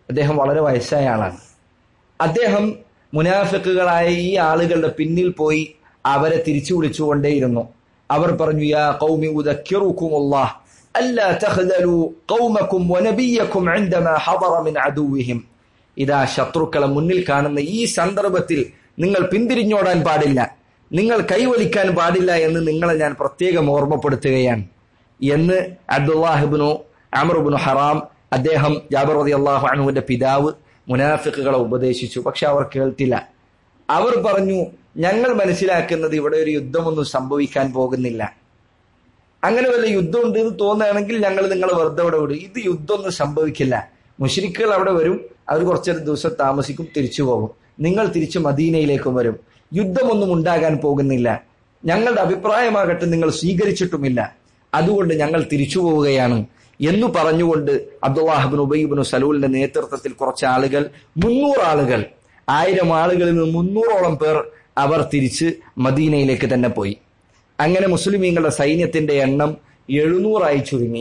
അദ്ദേഹം വളരെ വയസ്സായ ആളാണ് അദ്ദേഹം മുനാഫിക്കുകളായ ഈ ആളുകളുടെ പിന്നിൽ പോയി അവരെ തിരിച്ചു വിളിച്ചുകൊണ്ടേയിരുന്നു അവർ പറഞ്ഞു യാ ഖൗമി ഉദക്കിറുക്കുമുല്ലാഹ് അല്ലാ തഖ്ദലു ഖൗമക്കും വനബിയക്കും عندما حضر من عدوهم ഇതാ ശത്രുക്കളെ മുന്നിൽ കാണുന്ന ഈ സന്ദർഭത്തിൽ നിങ്ങൾ പിന്തിരിഞ്ഞോടാൻ പാടില്ല നിങ്ങൾ കൈവലിക്കാൻ പാടില്ല എന്ന് നിങ്ങളെ ഞാൻ പ്രത്യേകം ഓർമ്മപ്പെടുത്തുകയാണ് എന്ന് അബ്ദുല്ലാഹിബിനു അമറുബിനു ഹറാം അദ്ദേഹം ജാബർ റതി അള്ളാഹു അണുവിന്റെ പിതാവ് മുനാഫിക്കുകളെ ഉപദേശിച്ചു പക്ഷെ അവർ കേൾത്തില്ല അവർ പറഞ്ഞു ഞങ്ങൾ മനസ്സിലാക്കുന്നത് ഇവിടെ ഒരു യുദ്ധമൊന്നും സംഭവിക്കാൻ പോകുന്നില്ല അങ്ങനെ വല്ല യുദ്ധം ഉണ്ട് എന്ന് തോന്നുകയാണെങ്കിൽ ഞങ്ങൾ നിങ്ങളെ വെറുതെ അവിടെ വിടും ഇത് യുദ്ധമൊന്നും സംഭവിക്കില്ല മുഷരിക്കുകൾ അവിടെ വരും അവർ കുറച്ചൊരു ദിവസം താമസിക്കും തിരിച്ചു പോകും നിങ്ങൾ തിരിച്ച് മദീനയിലേക്കും വരും യുദ്ധമൊന്നും ഉണ്ടാകാൻ പോകുന്നില്ല ഞങ്ങളുടെ അഭിപ്രായമാകട്ടെ നിങ്ങൾ സ്വീകരിച്ചിട്ടുമില്ല അതുകൊണ്ട് ഞങ്ങൾ തിരിച്ചു പോവുകയാണ് എന്ന് പറഞ്ഞുകൊണ്ട് അബ്ദുല്ലാഹിബിൻ ഉബൈബിൻ സലൂലിന്റെ നേതൃത്വത്തിൽ കുറച്ച് ആളുകൾ മുന്നൂറ് ആളുകൾ ആയിരം ആളുകളിൽ നിന്ന് മുന്നൂറോളം പേർ അവർ തിരിച്ച് മദീനയിലേക്ക് തന്നെ പോയി അങ്ങനെ മുസ്ലിമീങ്ങളുടെ സൈന്യത്തിന്റെ എണ്ണം എഴുന്നൂറായി ചുരുങ്ങി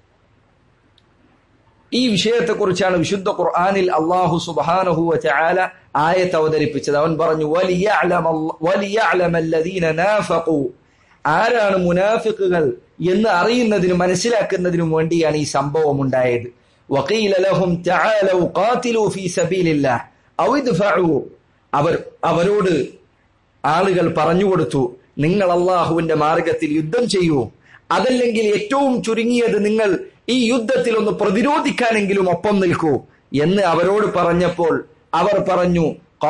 ഈ വിഷയത്തെക്കുറിച്ചാണ് വിശുദ്ധ ഖുർആാനിൽ അള്ളാഹു സുബാനഹു ചാല ആയത്ത് അവതരിപ്പിച്ചത് അവൻ പറഞ്ഞു ആരാണ് മുനാഫിക്കുകൾ എന്ന് അറിയുന്നതിനും മനസ്സിലാക്കുന്നതിനും വേണ്ടിയാണ് ഈ സംഭവം ഉണ്ടായത് അവർ അവരോട് ആളുകൾ പറഞ്ഞുകൊടുത്തു നിങ്ങൾ അള്ളാഹുവിന്റെ മാർഗത്തിൽ യുദ്ധം ചെയ്യൂ അതല്ലെങ്കിൽ ഏറ്റവും ചുരുങ്ങിയത് നിങ്ങൾ ഈ യുദ്ധത്തിൽ ഒന്ന് പ്രതിരോധിക്കാനെങ്കിലും ഒപ്പം നിൽക്കൂ എന്ന് അവരോട് പറഞ്ഞപ്പോൾ അവർ പറഞ്ഞു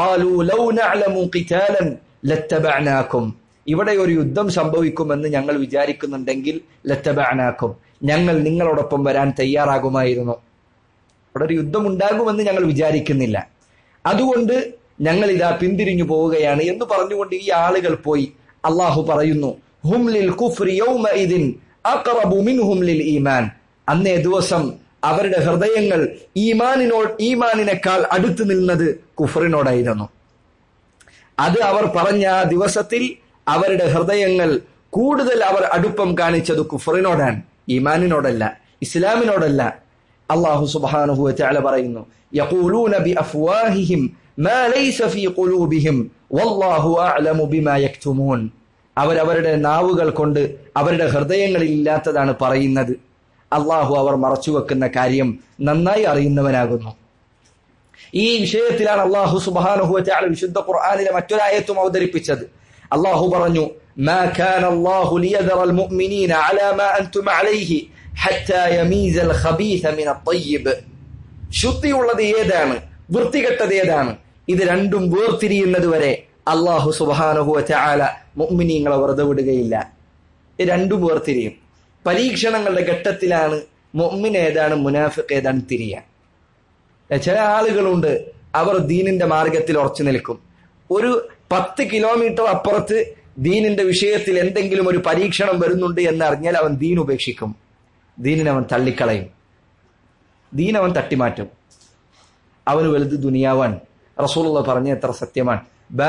ഇവിടെ ഒരു യുദ്ധം സംഭവിക്കുമെന്ന് ഞങ്ങൾ വിചാരിക്കുന്നുണ്ടെങ്കിൽ ലത്തബാനാക്കും ഞങ്ങൾ നിങ്ങളോടൊപ്പം വരാൻ തയ്യാറാകുമായിരുന്നു ഇവിടെ ഒരു യുദ്ധം ഉണ്ടാകുമെന്ന് ഞങ്ങൾ വിചാരിക്കുന്നില്ല അതുകൊണ്ട് ഞങ്ങൾ ഇതാ പിന്തിരിഞ്ഞു പോവുകയാണ് എന്ന് പറഞ്ഞുകൊണ്ട് ഈ ആളുകൾ പോയി അള്ളാഹു പറയുന്നു ഹും ലിൽ കുഫ്രി യൗമഇദിൻ അഖറബു മിൻഹും ലിൽ ഈമാൻ അന്നേ ദിവസം അവരുടെ ഹൃദയങ്ങൾ ഈമാനിനോട് ഈമാനിനേക്കാൾ അടുത്ത് നിന്നത് കുഫറിനോടായിരുന്നു അത് അവർ പറഞ്ഞ ആ ദിവസത്തിൽ അവരുടെ ഹൃദയങ്ങൾ കൂടുതൽ അവർ അടുപ്പം കാണിച്ചത് കുഫറിനോടാണ് ഈമാനിനോടല്ല ഇസ്ലാമിനോടല്ല അള്ളാഹു സുബ്ഹാനഹു വതആല പറയുന്നു യഖൂലൂന ബിഅഫ്വാഹിഹിം മാ ലൈസ ഫീ ഖുലൂബിഹിം വല്ലാഹു അഅലമു ബിമാ യക്തുമൂൻ അവരവരുടെ നാവുകൾ കൊണ്ട് അവരുടെ ഹൃദയങ്ങളിൽ ഇല്ലാത്തതാണ് പറയുന്നത് അള്ളാഹു അവർ മറച്ചുവെക്കുന്ന കാര്യം നന്നായി അറിയുന്നവനാകുന്നു ഈ വിഷയത്തിലാണ് അള്ളാഹു സുബാനുഹു വതആല വിശുദ്ധ ഖുർആനിലെ മറ്റൊരായത്തും അവതരിപ്പിച്ചത് അള്ളാഹു പറഞ്ഞു ما كان الله ليذر المؤمنين على ما أنتم عليه حتى يميز الخبيث من الطيب ശുദ്ധിയുള്ളത് ഏതാണ് വൃത്തികെട്ടത് ഏതാണ് ഇത് രണ്ടും വേർതിരിയുന്നത് വരെ അള്ളാഹു സുബാനുഹു ചാല മുഅ്മിനീങ്ങളെ വെറുതെ വിടുകയില്ല ഇത് രണ്ടും വേർതിരിയും പരീക്ഷണങ്ങളുടെ ഘട്ടത്തിലാണ് മുഅ്മിൻ ഏതാണ് മുനാഫിഖ് ഏതാണ് തിരിയാൻ ചില ആളുകളുണ്ട് അവർ ദീനിന്റെ മാർഗത്തിൽ ഉറച്ചു നിൽക്കും ഒരു പത്ത് കിലോമീറ്റർ അപ്പുറത്ത് ദീനിന്റെ വിഷയത്തിൽ എന്തെങ്കിലും ഒരു പരീക്ഷണം വരുന്നുണ്ട് എന്നറിഞ്ഞാൽ അവൻ ദീൻ ഉപേക്ഷിക്കും ദീനിനെ അവൻ തള്ളിക്കളയും ദീൻ അവൻ തട്ടിമാറ്റും അവന് വലുത് ദുനിയാവാൻ റസൂലുള്ള പറഞ്ഞ എത്ര സത്യമാണ്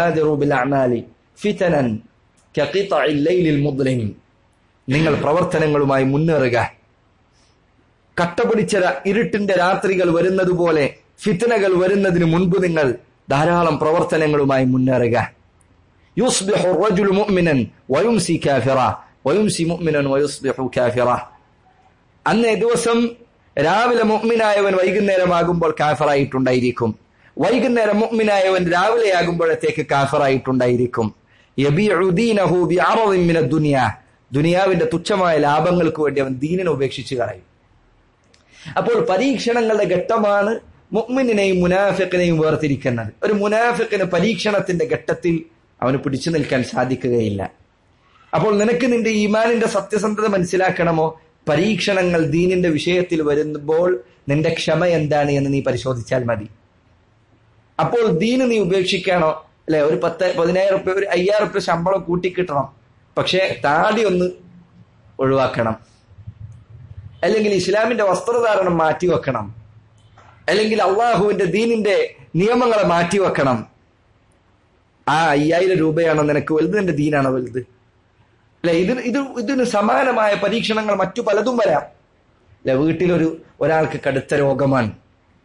നിങ്ങൾ പ്രവർത്തനങ്ങളുമായി മുന്നേറുക കട്ടപിടിച്ച ഇരുട്ടിന്റെ രാത്രികൾ വരുന്നത് പോലെ ഫിത്തനകൾ വരുന്നതിന് മുൻപ് നിങ്ങൾ ധാരാളം പ്രവർത്തനങ്ങളുമായി മുന്നേറുക യുസ്ബിഹു الرجل مؤمنا ويمسي كافرا ويمسي مؤمنا ويصبح كافرا അന്നേ ദിവസം രാവിലെ മുഅ്മിനായവൻ വൈകുന്നേരമാകുമ്പോൾ കാഫറായിട്ടുണ്ടായിരിക്കും വൈകുന്നേരം മുഅ്മിനായവൻ രാവിലെ ആകുമ്പോഴത്തേക്ക് കാഫറായിട്ടുണ്ടായിരിക്കും യബീഉ ദീനഹു ബിഅറദിൻ മിന ദുനിയ ദുനിയാവിന്റെ തുച്ഛമായ ലാഭങ്ങൾക്ക് വേണ്ടി അവൻ ദീനിനെ ഉപേക്ഷിച്ച് കളയും അപ്പോൾ പരീക്ഷണങ്ങളുടെ ഘട്ടമാണ് മുഅ്മിനെയും മുനാഫിക്കിനെയും വേർതിരിക്കുന്നത് ഒരു മുനാഫിക്കിന് പരീക്ഷണത്തിന്റെ ഘട്ടത്തിൽ അവന് പിടിച്ചു നിൽക്കാൻ സാധിക്കുകയില്ല അപ്പോൾ നിനക്ക് നിന്റെ ഈമാനിന്റെ സത്യസന്ധത മനസ്സിലാക്കണമോ പരീക്ഷണങ്ങൾ ദീനിന്റെ വിഷയത്തിൽ വരുമ്പോൾ നിന്റെ ക്ഷമ എന്താണ് എന്ന് നീ പരിശോധിച്ചാൽ മതി അപ്പോൾ ദീന് നീ ഉപേക്ഷിക്കണോ അല്ലെ ഒരു പത്ത് പതിനായിരം റുപ്യ ഒരു അയ്യായിരം റുപ്യ ശമ്പളം കൂട്ടിക്കിട്ടണം പക്ഷെ താടി ഒന്ന് ഒഴിവാക്കണം അല്ലെങ്കിൽ ഇസ്ലാമിന്റെ വസ്ത്രധാരണം മാറ്റിവെക്കണം അല്ലെങ്കിൽ അള്ളാഹുവിന്റെ ദീനിന്റെ നിയമങ്ങളെ മാറ്റിവെക്കണം ആ അയ്യായിരം രൂപയാണോ നിനക്ക് വലുത് നിന്റെ ദീനാണോ വലുത് അല്ലെ ഇത് ഇത് ഇതിന് സമാനമായ പരീക്ഷണങ്ങൾ മറ്റു പലതും വരാം അല്ലെ വീട്ടിലൊരു ഒരാൾക്ക് കടുത്ത രോഗമാണ്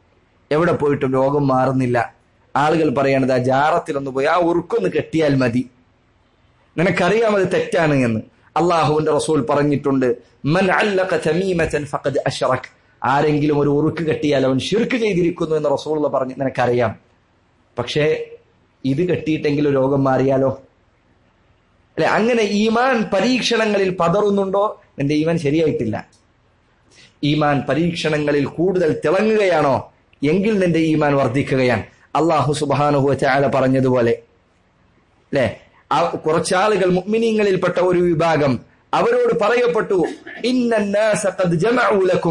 എവിടെ പോയിട്ടും രോഗം മാറുന്നില്ല ആളുകൾ പറയണത് ആ ജാറത്തിലൊന്ന് പോയി ആ ഉറുക്കൊന്ന് കെട്ടിയാൽ മതി നിനക്കറിയാം അത് തെറ്റാണ് എന്ന് അള്ളാഹുവിന്റെ റസൂൽ പറഞ്ഞിട്ടുണ്ട് മൻ അല്ലഖ തമീമതൻ ഫഖദ് അശ്റക് ആരെങ്കിലും ഒരു ഉറുക്ക് കെട്ടിയാൽ അവൻ ഷിർക്ക് ചെയ്തിരിക്കുന്നു എന്ന് റസൂൽ പറഞ്ഞ് നിനക്കറിയാം പക്ഷേ ഇത് കെട്ടിയിട്ടെങ്കിലും രോഗം മാറിയാലോ അല്ലെ അങ്ങനെ ഈമാൻ പരീക്ഷണങ്ങളിൽ പതറുന്നുണ്ടോ നിന്റെ ഈമാൻ ശരിയായിട്ടില്ല ഈമാൻ പരീക്ഷണങ്ങളിൽ കൂടുതൽ തിളങ്ങുകയാണോ എങ്കിൽ നിന്റെ ഈമാൻ വർദ്ധിക്കുകയാണ് അള്ളാഹു സുബാനുഹു ചാല പറഞ്ഞതുപോലെ അല്ലെ കുറച്ചാളുകൾ മുഅ്മിനീങ്ങളിൽപ്പെട്ട ഒരു വിഭാഗം അവരോട് പറയപ്പെട്ടു ഇന്നക്കും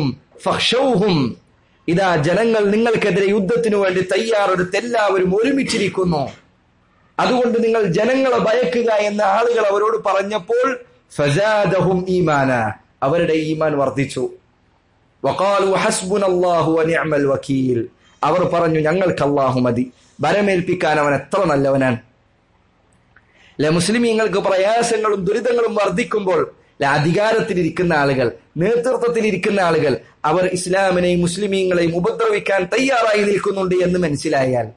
ഇതാ ജനങ്ങൾ നിങ്ങൾക്കെതിരെ യുദ്ധത്തിനു വേണ്ടി തയ്യാറെടുത്ത് എല്ലാവരും ഒരുമിച്ചിരിക്കുന്നു അതുകൊണ്ട് നിങ്ങൾ ജനങ്ങളെ ഭയക്കുക എന്ന ആളുകൾ അവരോട് പറഞ്ഞപ്പോൾ ഫസാദഹും ഈമാന അവരുടെ ഈമാൻ വർദ്ധിച്ചു വഖാലു ഹസ്ബുനല്ലാഹു വനിഅമൽ വക്കീൽ അവർ പറഞ്ഞു ഞങ്ങൾക്ക് അല്ലാഹു മതി ബരമേൽപ്പിക്കാൻ അവൻ എത്ര നല്ലവനാണ് അല്ലെ മുസ്ലിമീങ്ങൾക്ക് പ്രയാസങ്ങളും ദുരിതങ്ങളും വർദ്ധിക്കുമ്പോൾ അധികാരത്തിലിരിക്കുന്ന ആളുകൾ നേതൃത്വത്തിലിരിക്കുന്ന ആളുകൾ അവർ ഇസ്ലാമിനെയും മുസ്ലിമീങ്ങളെയും ഉപദ്രവിക്കാൻ തയ്യാറായി നിൽക്കുന്നുണ്ട് എന്ന് മനസ്സിലായാൽ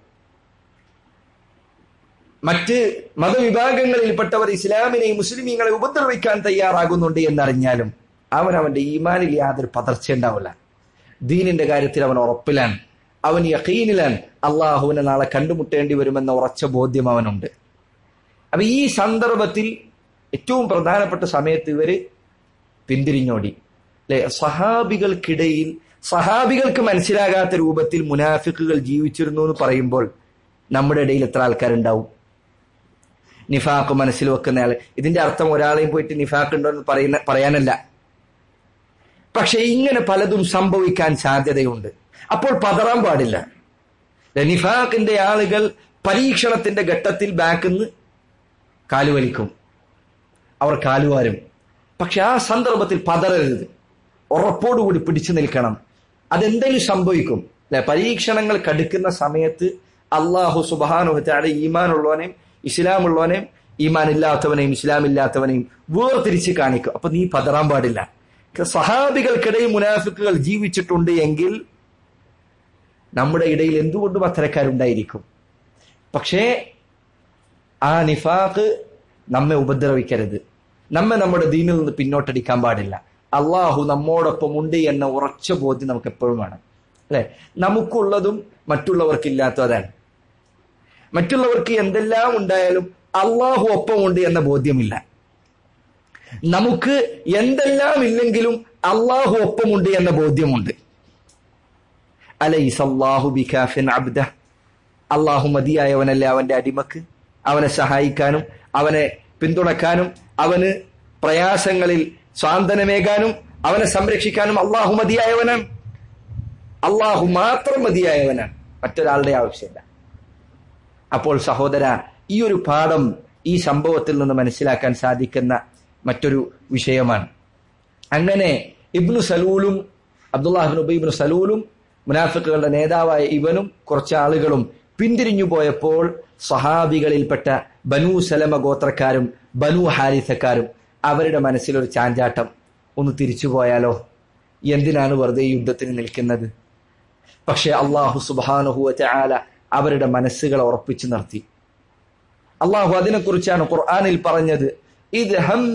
മറ്റ് മതവിഭാഗങ്ങളിൽപ്പെട്ടവർ ഇസ്ലാമിനെയും മുസ്ലിമീങ്ങളെ ഉപദ്രവിക്കാൻ തയ്യാറാകുന്നുണ്ട് എന്നറിഞ്ഞാലും അവൻ അവന്റെ ഈമാനിൽ യാതൊരു പതർച്ച ഉണ്ടാവില്ല ദീനിന്റെ കാര്യത്തിൽ അവൻ ഉറപ്പിലാണ് അവൻ യഖീനിലാണ് അള്ളാഹുവിനെ നാളെ കണ്ടുമുട്ടേണ്ടി വരുമെന്ന ഉറച്ച ബോധ്യം അവനുണ്ട് അപ്പൊ ഈ സന്ദർഭത്തിൽ ഏറ്റവും പ്രധാനപ്പെട്ട സമയത്ത് ഇവര് പിന്തിരിഞ്ഞോടി അല്ലെ സഹാബികൾക്കിടയിൽ സഹാബികൾക്ക് മനസ്സിലാകാത്ത രൂപത്തിൽ മുനാഫിക്കുകൾ ജീവിച്ചിരുന്നു എന്ന് പറയുമ്പോൾ നമ്മുടെ ഇടയിൽ എത്ര ആൾക്കാരുണ്ടാവും നിഫാഖ് മനസ്സിൽ വെക്കുന്നയാൾ ഇതിന്റെ അർത്ഥം ഒരാളെയും പോയിട്ട് നിഫാഖ് ഉണ്ടോ എന്ന് പറയുന്ന പറയാനല്ല പക്ഷെ ഇങ്ങനെ പലതും സംഭവിക്കാൻ സാധ്യതയുണ്ട് അപ്പോൾ പതറാൻ പാടില്ല നിഫാഖിന്റെ ആളുകൾ പരീക്ഷണത്തിന്റെ ഘട്ടത്തിൽ ബാക്കിന്ന് കാലുവലിക്കും അവർ കാലുവാരും പക്ഷെ ആ സന്ദർഭത്തിൽ പതറരുത് ഉറപ്പോടുകൂടി പിടിച്ചു നിൽക്കണം അതെന്തെങ്കിലും സംഭവിക്കും അല്ലെ പരീക്ഷണങ്ങൾ കടുക്കുന്ന സമയത്ത് അള്ളാഹു സുബാനുഹത്താടെ ഈമാനുള്ളവനെയും ഇസ്ലാമുള്ളവനെയും ഈമാൻ ഇല്ലാത്തവനെയും ഇസ്ലാം ഇല്ലാത്തവനെയും വേർതിരിച്ച് കാണിക്കും അപ്പൊ നീ പതറാൻ പാടില്ല സഹാബികൾക്കിടയിൽ മുനാഫിക്കുകൾ ജീവിച്ചിട്ടുണ്ട് എങ്കിൽ നമ്മുടെ ഇടയിൽ എന്തുകൊണ്ടും അത്തരക്കാരുണ്ടായിരിക്കും പക്ഷേ ആ നിഫാഖ് നമ്മെ ഉപദ്രവിക്കരുത് നമ്മെ നമ്മുടെ ദീനിൽ നിന്ന് പിന്നോട്ടടിക്കാൻ പാടില്ല അള്ളാഹു നമ്മോടൊപ്പം ഉണ്ട് എന്ന ഉറച്ച ബോധ്യം നമുക്ക് എപ്പോഴും വേണം അല്ലെ നമുക്കുള്ളതും മറ്റുള്ളവർക്കില്ലാത്തതാണ് മറ്റുള്ളവർക്ക് എന്തെല്ലാം ഉണ്ടായാലും അള്ളാഹു ഒപ്പമുണ്ട് എന്ന ബോധ്യമില്ല നമുക്ക് എന്തെല്ലാം ഇല്ലെങ്കിലും അള്ളാഹു ഒപ്പമുണ്ട് എന്ന ബോധ്യമുണ്ട് അലൈസല്ലാഹു ബിഖാഫിൻ അബ്ദ അള്ളാഹു മതിയായവനല്ലേ അവന്റെ അടിമക്ക് അവനെ സഹായിക്കാനും അവനെ പിന്തുണക്കാനും അവന് പ്രയാസങ്ങളിൽ സ്വാന്തനമേകാനും അവനെ സംരക്ഷിക്കാനും അള്ളാഹു മതിയായവനാണ് അള്ളാഹു മാത്രം മതിയായവനാണ് മറ്റൊരാളുടെ ആവശ്യമില്ല അപ്പോൾ സഹോദര ഈ ഒരു പാഠം ഈ സംഭവത്തിൽ നിന്ന് മനസ്സിലാക്കാൻ സാധിക്കുന്ന മറ്റൊരു വിഷയമാണ് അങ്ങനെ ഇബ്നു സലൂലും അബ്ദുല്ലാഹിബിൻ ഉബൈബിന് സലൂലും മുനാഫിക്കുകളുടെ നേതാവായ ഇവനും കുറച്ച് ആളുകളും പിന്തിരിഞ്ഞു പോയപ്പോൾ സഹാബികളിൽപ്പെട്ട ബനു സലമ ഗോത്രക്കാരും ബനു ഹാരിസക്കാരും അവരുടെ മനസ്സിലൊരു ചാഞ്ചാട്ടം ഒന്ന് തിരിച്ചു പോയാലോ എന്തിനാണ് വെറുതെ യുദ്ധത്തിന് നിൽക്കുന്നത് പക്ഷെ അള്ളാഹു സുബാനുഹുവ ചാല അവരുടെ മനസ്സുകളെ ഉറപ്പിച്ചു നിർത്തി അള്ളാഹു അതിനെക്കുറിച്ചാണ് ഖുർആാനിൽ പറഞ്ഞത് ഇത്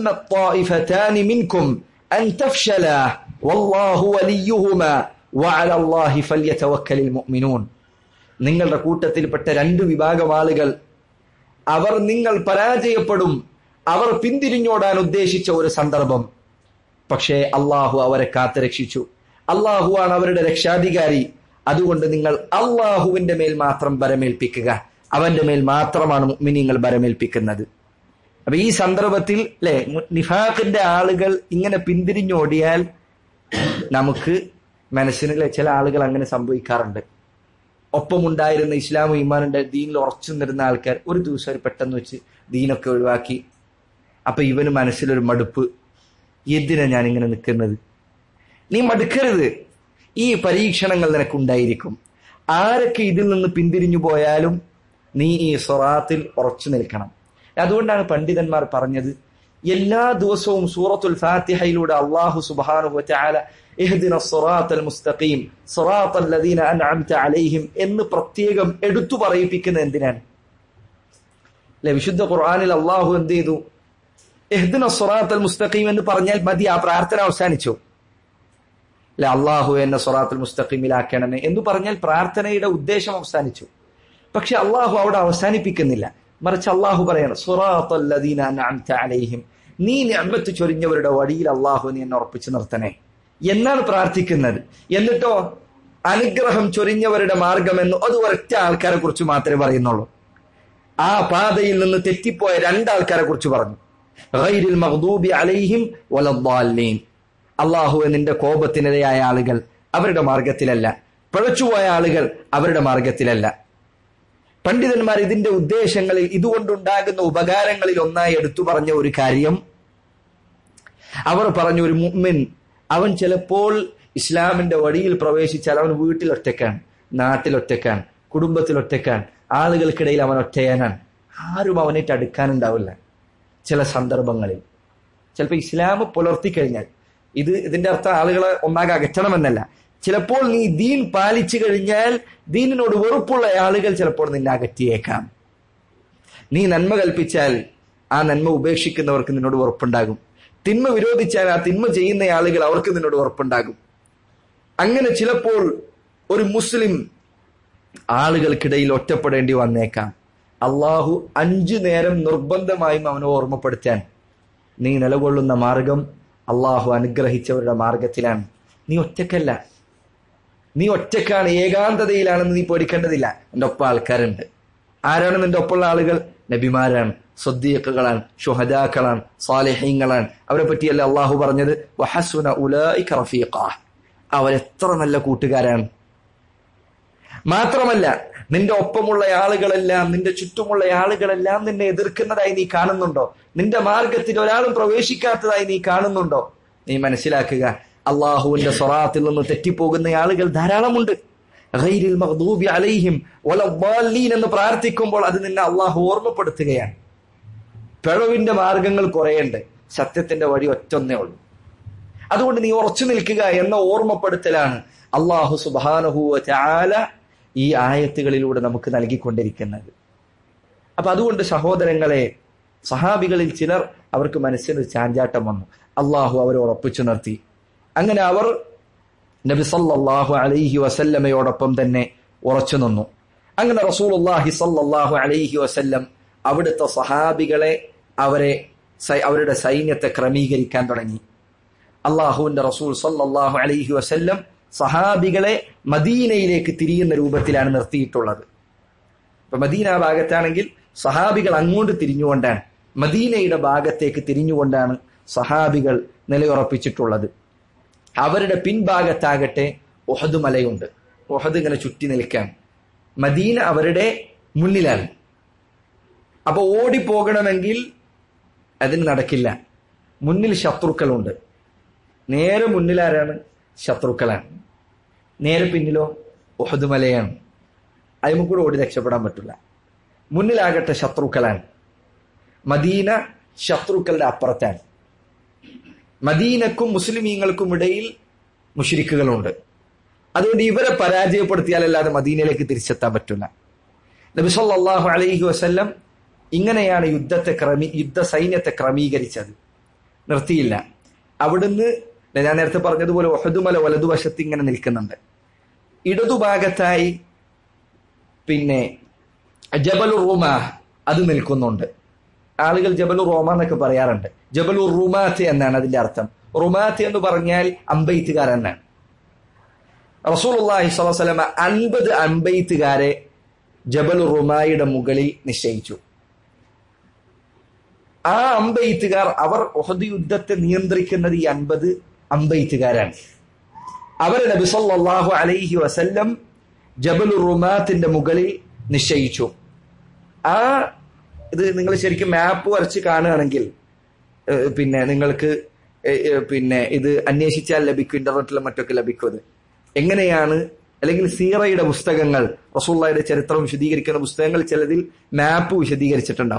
മിൻകും അൻ തഫ്ശല വല്ലാഹു വലിയുഹുമാ വഅല അല്ലാഹി ഫല്യതവക്കലിൽ മുഅ്മിനൂൻ നിങ്ങളുടെ കൂട്ടത്തിൽപ്പെട്ട രണ്ട് വിഭാഗം ആളുകൾ അവർ നിങ്ങൾ പരാജയപ്പെടും അവർ പിന്തിരിഞ്ഞോടാൻ ഉദ്ദേശിച്ച ഒരു സന്ദർഭം പക്ഷേ അള്ളാഹു അവരെ കാത്തുരക്ഷിച്ചു അള്ളാഹുവാണ് അവരുടെ രക്ഷാധികാരി അതുകൊണ്ട് നിങ്ങൾ അള്ളാഹുവിന്റെ മേൽ മാത്രം ബരമേൽപ്പിക്കുക അവന്റെ മേൽ മാത്രമാണ് മുഅ്മിനീങ്ങൾ ബരമേൽപ്പിക്കുന്നത് അപ്പൊ ഈ സന്ദർഭത്തിൽ അല്ലെ നിഫാഖിന്റെ ആളുകൾ ഇങ്ങനെ പിന്തിരിഞ്ഞോടിയാൽ നമുക്ക് മനസ്സിന് ചില ആളുകൾ അങ്ങനെ സംഭവിക്കാറുണ്ട് ഒപ്പമുണ്ടായിരുന്ന ഇസ്ലാം ഈമാനുണ്ട് ദീനിൽ ഉറച്ചു നിന്നിരുന്ന ആൾക്കാർ ഒരു ദിവസം ഒരു പെട്ടെന്ന് വെച്ച് ദീനൊക്കെ ഒഴിവാക്കി അപ്പൊ ഇവന് മനസ്സിലൊരു മടുപ്പ് എന്തിനാ ഞാൻ ഇങ്ങനെ നിൽക്കുന്നത് നീ മടുക്കരുത് ഈ പരീക്ഷണങ്ങൾ നിനക്കുണ്ടായിരിക്കും ആരൊക്കെ ഇതിൽ നിന്ന് പിന്തിരിഞ്ഞു പോയാലും നീ ഈ സ്വറാത്തിൽ ഉറച്ചു നിൽക്കണം അതുകൊണ്ടാണ് പണ്ഡിതന്മാർ പറഞ്ഞത് എല്ലാ ദിവസവും സൂറത്തുൽ ഫാത്തിഹയിലൂടെ അള്ളാഹു സുബാനുഹു ചാല ഇഹ്ദിന സിറാത്തൽ മുസ്തഖീം സിറാത്തൽ ലദീന അൻഅംത അലൈഹിം എന്ന് പ്രത്യേകം എടുത്തു പറയിപ്പിക്കുന്ന എന്തിനാണ് അല്ലെ വിശുദ്ധ ഖുർആനിൽ അള്ളാഹു എന്ത് ചെയ്തു ഇഹ്ദിന സിറാത്തൽ മുസ്തഖീം എന്ന് പറഞ്ഞാൽ മതി ആ പ്രാർത്ഥന അവസാനിച്ചു അല്ലെ അള്ളാഹു എന്നെ സൊറാത്തുൽ മുസ്തഖീമിലാക്കണമേ എന്ന് പറഞ്ഞാൽ പ്രാർത്ഥനയുടെ ഉദ്ദേശം അവസാനിച്ചു പക്ഷെ അള്ളാഹു അവിടെ അവസാനിപ്പിക്കുന്നില്ല മറിച്ച് അള്ളാഹു പറയണം സുറാത്തല്ലദീന അൻഅംത അലൈഹിം നീ ഞമ്മത്ത് ചൊരിഞ്ഞവരുടെ വഴിയിൽ അള്ളാഹു നീ എന്നെ ഉറപ്പിച്ചു നിർത്തണേ എന്നാണ് പ്രാർത്ഥിക്കുന്നത് എന്നിട്ടോ അനുഗ്രഹം ചൊരിഞ്ഞവരുടെ മാർഗം എന്ന് അത് ഒരൊറ്റ ആൾക്കാരെ കുറിച്ച് മാത്രമേ പറയുന്നുള്ളൂ ആ പാതയിൽ നിന്ന് തെറ്റിപ്പോയ രണ്ടാൾക്കാരെ കുറിച്ച് പറഞ്ഞു ഗൈരിൽ മഗ്ദൂബി അലൈഹിം വലദ്ദാലീൻ അള്ളാഹു നിന്റെ കോപത്തിനിരയായ ആളുകൾ അവരുടെ മാർഗത്തിലല്ല പിഴച്ചുപോയ ആളുകൾ അവരുടെ മാർഗത്തിലല്ല പണ്ഡിതന്മാർ ഇതിന്റെ ഉദ്ദേശങ്ങളിൽ ഇതുകൊണ്ടുണ്ടാകുന്ന ഉപകാരങ്ങളിൽ ഒന്നായി എടുത്തു പറഞ്ഞ ഒരു കാര്യം അവർ പറഞ്ഞു ഒരു മുഅ്മിൻ അവൻ ചിലപ്പോൾ ഇസ്ലാമിന്റെ വഴിയിൽ പ്രവേശിച്ചാൽ അവൻ വീട്ടിൽ ഒറ്റക്കാണ് നാട്ടിൽ ഒറ്റക്കാണ് കുടുംബത്തിൽ ഒറ്റക്കാണ് ആളുകൾക്കിടയിൽ അവൻ ഒറ്റയാനാണ് ആരും അവനായിട്ട് അടുക്കാനുണ്ടാവില്ല ചില സന്ദർഭങ്ങളിൽ ചിലപ്പോൾ ഇസ്ലാം പുലർത്തി കഴിഞ്ഞാൽ ഇത് ഇതിന്റെ അർത്ഥം ആളുകളെ ഒന്നാകെ അകറ്റണമെന്നല്ല ചിലപ്പോൾ നീ ദീൻ പാലിച്ചു കഴിഞ്ഞാൽ ദീനിനോട് വെറുപ്പുള്ള ആളുകൾ ചിലപ്പോൾ നിന്നെ അകറ്റിയേക്കാം നീ നന്മ കൽപ്പിച്ചാൽ ആ നന്മ ഉപേക്ഷിക്കുന്നവർക്ക് നിന്നോട് വെറുപ്പുണ്ടാകും തിന്മ വിരോധിച്ചാൽ ആ തിന്മ ചെയ്യുന്ന ആളുകൾ അവർക്ക് നിന്നോട് വെറുപ്പുണ്ടാകും അങ്ങനെ ചിലപ്പോൾ ഒരു മുസ്ലിം ആളുകൾക്കിടയിൽ ഒറ്റപ്പെടേണ്ടി വന്നേക്കാം അള്ളാഹു അഞ്ചു നേരം നിർബന്ധമായും അവനെ ഓർമ്മപ്പെടുത്താൻ നീ നിലകൊള്ളുന്ന മാർഗം അള്ളാഹു അനുഗ്രഹിച്ചവരുടെ മാർഗത്തിലാണ് നീ ഒറ്റക്കല്ല നീ ഒറ്റക്കാണ് ഏകാന്തതയിലാണെന്ന് നീ പേടിക്കേണ്ടതില്ല എൻ്റെ ഒപ്പം ആൾക്കാരുണ്ട് ആരാണ് നിന്റെ ഒപ്പമുള്ള ആളുകൾ നബിമാരാണ് സ്വദ്ദീഖുകളാണ് ഷുഹദാക്കളാണ് സാലിഹീങ്ങളാണ് അവരെ പറ്റിയല്ല അള്ളാഹു പറഞ്ഞത് വഹസുന ഉലൈക റഫീഖ അവരെത്ര നല്ല കൂട്ടുകാരാണ് മാത്രമല്ല നിന്റെ ഒപ്പമുള്ള ആളുകളെല്ലാം നിന്റെ ചുറ്റുമുള്ള ആളുകളെല്ലാം നിന്നെ എതിർക്കുന്നതായി നീ കാണുന്നുണ്ടോ നിന്റെ മാർഗത്തിൽ ഒരാളും പ്രവേശിക്കാത്തതായി നീ കാണുന്നുണ്ടോ നീ മനസ്സിലാക്കുക അള്ളാഹുവിന്റെ സ്വറാത്തിൽ നിന്ന് തെറ്റിപ്പോകുന്ന ആളുകൾ ധാരാളമുണ്ട് ഗൈരിൽ മഗ്ദൂബി അലൈഹിം വലദ്ദാലീൻ എന്ന് പ്രാർത്ഥിക്കുമ്പോൾ അത് നിന്നെ അള്ളാഹു ഓർമ്മപ്പെടുത്തുകയാണ് പിഴവിന്റെ മാർഗങ്ങൾ കുറേയുണ്ട് സത്യത്തിന്റെ വഴി ഒറ്റൊന്നേ ഉള്ളൂ അതുകൊണ്ട് നീ ഉറച്ചു നിൽക്കുക എന്ന ഓർമ്മപ്പെടുത്തലാണ് അള്ളാഹു സുബാനഹുവ ചാല ഈ ആയത്തുകളിലൂടെ നമുക്ക് നൽകിക്കൊണ്ടിരിക്കുന്നത് അപ്പൊ അതുകൊണ്ട് സഹോദരങ്ങളെ സഹാബികളിൽ ചിലർ അവർക്ക് മനസ്സിനൊരു ചാഞ്ചാട്ടം വന്നു അള്ളാഹു അവരെ ഉറപ്പിച്ചു നിർത്തി അങ്ങനെ അവർ നബി സല്ലല്ലാഹു അലൈഹി വസല്ലമയോടൊപ്പം തന്നെ ഉറച്ചു നിന്നു അങ്ങനെ റസൂലുള്ളാഹി സല്ലല്ലാഹു അലൈഹി വസല്ലം അവിടുത്തെ സഹാബികളെ അവരെ അവരുടെ സൈന്യത്തെ ക്രമീകരിക്കാൻ തുടങ്ങി അള്ളാഹുവിന്റെ റസൂൽ സല്ലല്ലാഹു അലൈഹി വസല്ലം സഹാബികളെ മദീനയിലേക്ക് തിരിയുന്ന രൂപത്തിലാണ് നിർത്തിയിട്ടുള്ളത് ഇപ്പൊ മദീന ഭാഗത്താണെങ്കിൽ സഹാബികൾ അങ്ങോട്ട് തിരിഞ്ഞുകൊണ്ടാണ് മദീനയുടെ ഭാഗത്തേക്ക് തിരിഞ്ഞുകൊണ്ടാണ് സഹാബികൾ നിലയുറപ്പിച്ചിട്ടുള്ളത് അവരുടെ പിൻഭാഗത്താകട്ടെ ഒഹദ് മലയുണ്ട് ഒഹദ് ഇങ്ങനെ ചുറ്റി നിൽക്കാൻ മദീന അവരുടെ മുന്നിലാണ് അപ്പൊ ഓടിപ്പോകണമെങ്കിൽ അതിന് നടക്കില്ല മുന്നിൽ ശത്രുക്കളുണ്ട് നേരെ മുന്നിൽ ആരാണ് ശത്രുക്കളാണ് നേരെ പിന്നിലോ ഒഹദ് മലയാണ് അതിന് കൂടെ ഓടി രക്ഷപ്പെടാൻ പറ്റില്ല മുന്നിലാകട്ടെ ശത്രുക്കളാണ് മദീന ശത്രുക്കളുടെ അപ്പുറത്താണ് മദീനക്കും മുസ്ലിമീങ്ങൾക്കും ഇടയിൽ മുഷിരിക്കുകളുണ്ട് അതുകൊണ്ട് ഇവരെ പരാജയപ്പെടുത്തിയാലല്ലാതെ മദീനയിലേക്ക് തിരിച്ചെത്താൻ പറ്റില്ല നബി സല്ലല്ലാഹു അലൈഹി വസല്ലം ഇങ്ങനെയാണ് യുദ്ധത്തെ ക്രമീ യുദ്ധ സൈന്യത്തെ ക്രമീകരിച്ചത് നിർത്തിയില്ല അവിടുന്ന് ഞാൻ നേരത്തെ പറഞ്ഞതുപോലെ ഒഹദുമല വലതുവശത്ത് ഇങ്ങനെ നിൽക്കുന്നുണ്ട് ഇടതുഭാഗത്തായി പിന്നെ ജബലുർ റുമ അത് നിൽക്കുന്നുണ്ട് ആളുകൾ ജബലുർ റോമ എന്നൊക്കെ പറയാറുണ്ട് ജബലുർ റുമാത്ത് എന്നാണ് അതിന്റെ അർത്ഥം റുമാത്ത് എന്ന് പറഞ്ഞാൽ അമ്പെയ്ത്തുകാരെന്നാണ് റസൂലുള്ളാഹി സ്വല്ലല്ലാഹു അലൈഹി വസല്ലം അൻപത് അമ്പെയ്ത്തുകാരെ ജബൽ റുമായുടെ മുകളിൽ നിശ്ചയിച്ചു ആ അമ്പെയ്ത്തുകാർ അവർ ഒഹദ് യുദ്ധത്തെ നിയന്ത്രിക്കുന്നത് ഈ അൻപത് അമ്പെയ്ത്തുകാരാണ് അവരെ നബി സല്ലല്ലാഹു അലൈഹി വസല്ലം ജബൽ റുമാത്തിന്റെ മുകളിൽ നിശ്ചയിച്ചു ആ ഇത് നിങ്ങൾ ശരിക്കും മാപ്പ് വരച്ച് കാണുകയാണെങ്കിൽ പിന്നെ നിങ്ങൾക്ക് പിന്നെ ഇത് അന്വേഷിച്ചാൽ ലഭിക്കും ഇന്റർനെറ്റിലും മറ്റൊക്കെ ലഭിക്കും അത് എങ്ങനെയാണ് അല്ലെങ്കിൽ സീറയുടെ പുസ്തകങ്ങൾ റസൂള്ളയുടെ ചരിത്രം വിശദീകരിക്കുന്ന പുസ്തകങ്ങൾ ചിലതിൽ മാപ്പ് വിശദീകരിച്ചിട്ടുണ്ടാവും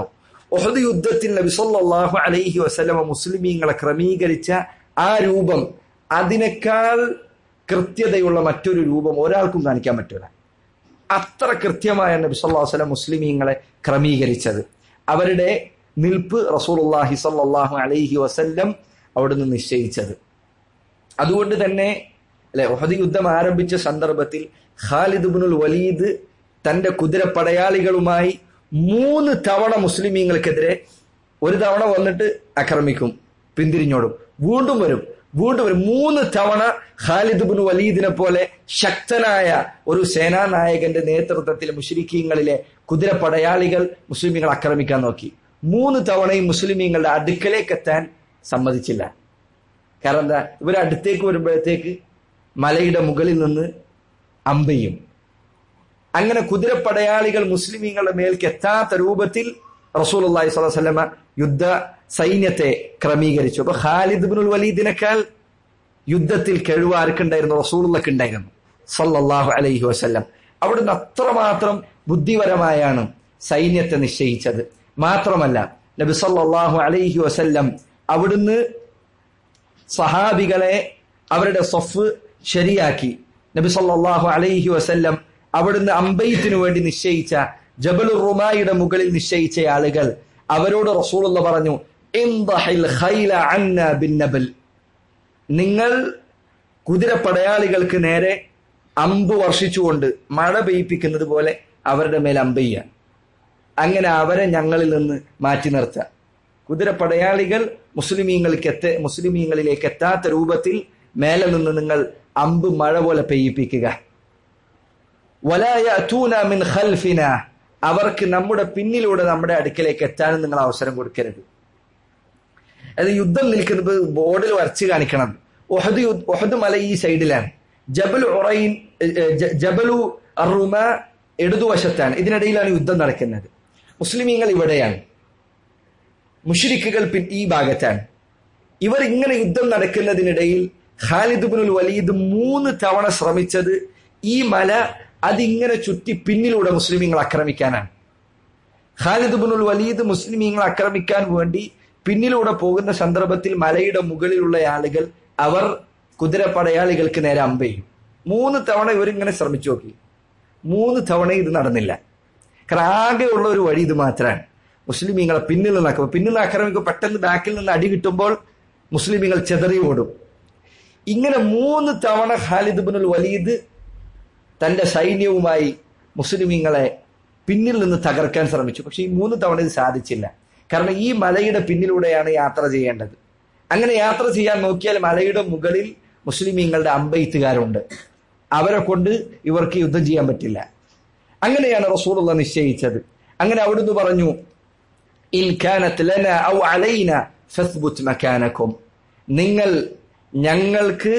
ഒഹദ് യുദ്ധത്തിൽ നബി സല്ലല്ലാഹു അലൈഹി വസല്ലമ മുസ്ലിമീങ്ങളെ ക്രമീകരിച്ച ആ രൂപം അതിനേക്കാൾ കൃത്യതയുള്ള മറ്റൊരു രൂപം ഒരാൾക്കും കാണിക്കാൻ പറ്റൂല അത്ര കൃത്യമായ നബി സല്ലല്ലാഹു അലൈഹി വസല്ലം മുസ്ലിമീങ്ങളെ ക്രമീകരിച്ചത് അവരുടെ നിൽപ്പ് റസൂലുള്ളാഹി സല്ലല്ലാഹു അലൈഹി വസല്ലം അവിടുന്ന് നിശ്ചയിച്ചത് അതുകൊണ്ട് തന്നെ അല്ലെ ഒഹദ് യുദ്ധം ആരംഭിച്ച സന്ദർഭത്തിൽ ഖാലിദ് ബിനുൽ വലീദ് തന്റെ കുതിരപ്പടയാളികളുമായി മൂന്ന് തവണ മുസ്ലിമീങ്ങൾക്കെതിരെ ഒരു തവണ വന്നിട്ട് ആക്രമിക്കും പിന്തിരിഞ്ഞോടും വീണ്ടും വരും വീണ്ടും വരും മൂന്ന് തവണ ഖാലിദ് ബിൻ വലീദിനെ പോലെ ശക്തനായ ഒരു സേനാനായകന്റെ നേതൃത്വത്തിൽ മുസ്ലിക്കീങ്ങളിലെ കുതിരപ്പടയാളികൾ മുസ്ലിമീങ്ങൾ ആക്രമിക്കാൻ നോക്കി മൂന്ന് തവണയും മുസ്ലിമീങ്ങളുടെ അടുക്കലേക്ക് എത്താൻ സമ്മതിച്ചില്ല കാരണം എന്താ ഇവർ അടുത്തേക്ക് വരുമ്പോഴത്തേക്ക് മലയുടെ മുകളിൽ നിന്ന് അമ്പയും അങ്ങനെ കുതിരപ്പടയാളികൾ മുസ്ലിമീങ്ങളുടെ മേൽക്ക് എത്താത്ത രൂപത്തിൽ റസൂൽ അള്ളാഹി സ്വലമ യുദ്ധ സൈന്യത്തെ ക്രമീകരിച്ചു അപ്പൊ ഖാലിദ് ബിനുൽ വലീദിനേക്കാൾ യുദ്ധത്തിൽ കഴിവ് ആർക്കുണ്ടായിരുന്നു റസൂലുള്ളക്ക് ഉണ്ടായിരുന്നു സല്ലല്ലാഹു അലൈഹി വസല്ലം അവിടുന്ന് അത്രമാത്രം ബുദ്ധിപരമായാണ് സൈന്യത്തെ നിശ്ചയിച്ചത് മാത്രമല്ല നബി സല്ലല്ലാഹു അലൈഹി വസല്ലം അവിടുന്ന് സഹാബികളെ അവരുടെ സൊഫ് ശരിയാക്കി നബി സല്ലല്ലാഹു അലൈഹി വസല്ലം അവിടുന്ന് അമ്പയത്തിനു വേണ്ടി നിശ്ചയിച്ച ജബലു റുമായിയുടെ മുകളിൽ നിശ്ചയിച്ച ആളുകൾ അവരോട് റസൂലുള്ള പറഞ്ഞു ഇൻദഹിൽ ഖൈല അന്ന ബിന്നബൽ നിങ്ങൾ കുതിരപ്പടയാളികൾക്ക് നേരെ അമ്പ് വർഷിച്ചുകൊണ്ട് മഴ പെയ്യിപ്പിക്കുന്നത് പോലെ അവരുടെ മേൽ അമ്പയ്യ അങ്ങനെ അവരെ ഞങ്ങളിൽ നിന്ന് മാറ്റി നിർത്തുക കുതിരപ്പടയാളികൾ മുസ്ലിമീങ്ങൾക്ക് എത്ത മുസ്ലിമീങ്ങളിലേക്ക് എത്താത്ത രൂപത്തിൽ മേലെ നിന്ന് നിങ്ങൾ അമ്പ് മഴ പോലെ പെയ്യിപ്പിക്കുക മിൻ ഖൽഫിന അവർക്ക് നമ്മുടെ പിന്നിലൂടെ നമ്മുടെ അടുക്കലേക്ക് എത്താനും നിങ്ങൾ അവസരം കൊടുക്കരുത് അത് യുദ്ധം നിൽക്കുന്നത് ബോർഡിൽ വരച്ച് കാണിക്കണം ഒഹദ് ഒഹദ് മല ഈ സൈഡിലാണ് ജബൽ ഉറൈൻ ജബലു അറുമ ഇടതുവശത്താണ് ഇതിനിടയിലാണ് യുദ്ധം നടക്കുന്നത് മുസ്ലിമീങ്ങൾ ഇവിടെയാണ് മുഷിരിക്കുകൾ ഈ ഭാഗത്താണ് ഇവർ ഇങ്ങനെ യുദ്ധം നടക്കുന്നതിനിടയിൽ ഖാലിദ് ബിനുൽ വലീദ് മൂന്ന് തവണ ശ്രമിച്ചത് ഈ മല അതിങ്ങനെ ചുറ്റി പിന്നിലൂടെ മുസ്ലിമീങ്ങൾ ആക്രമിക്കാനാണ് ഖാലിദ് ബിനുൽ വലീദ് മുസ്ലിമീങ്ങൾ ആക്രമിക്കാൻ വേണ്ടി പിന്നിലൂടെ പോകുന്ന സന്ദർഭത്തിൽ മലയുടെ മുകളിലുള്ള ആളുകൾ അവർ കുതിരപ്പടയാളികൾക്ക് നേരെ അമ്പയും മൂന്ന് തവണ ഇവരിങ്ങനെ ശ്രമിച്ചു നോക്കി മൂന്ന് തവണ ഇത് നടന്നില്ല കാരണം ആകെയുള്ള ഒരു വഴി ഇത് മാത്രമാണ് മുസ്ലിമീങ്ങളെ പിന്നിൽ നിന്ന് ആക്കുമ്പോൾ പിന്നിൽ നിന്ന് ആക്രമിക്കുമ്പോൾ പെട്ടെന്ന് ബാക്കിൽ നിന്ന് അടി കിട്ടുമ്പോൾ മുസ്ലിമീങ്ങൾ ചെതറി ഓടും ഇങ്ങനെ മൂന്ന് തവണ ഖാലിദ് ബിനുൽ വലീദ് തന്റെ സൈന്യവുമായി മുസ്ലിമീങ്ങളെ പിന്നിൽ നിന്ന് തകർക്കാൻ ശ്രമിച്ചു പക്ഷെ ഈ മൂന്ന് തവണ ഇത് സാധിച്ചില്ല കാരണം ഈ മലയുടെ പിന്നിലൂടെയാണ് യാത്ര ചെയ്യേണ്ടത് അങ്ങനെ യാത്ര ചെയ്യാൻ നോക്കിയാൽ മലയുടെ മുകളിൽ മുസ്ലിമീങ്ങളുടെ അമ്പെയ്ത്തുകാരുണ്ട് അവരെ കൊണ്ട് ഇവർക്ക് യുദ്ധം ചെയ്യാൻ പറ്റില്ല അങ്ങനെയാണ് റസൂലുള്ള നിശ്ചയിച്ചത് അങ്ങനെ അവിടുന്ന് പറഞ്ഞു ഇൻ കാനത്ത് ലന ഔ അലൈന ഫസ്ബുത് മക്കാനക്കും നിങ്ങൾ ഞങ്ങൾക്ക്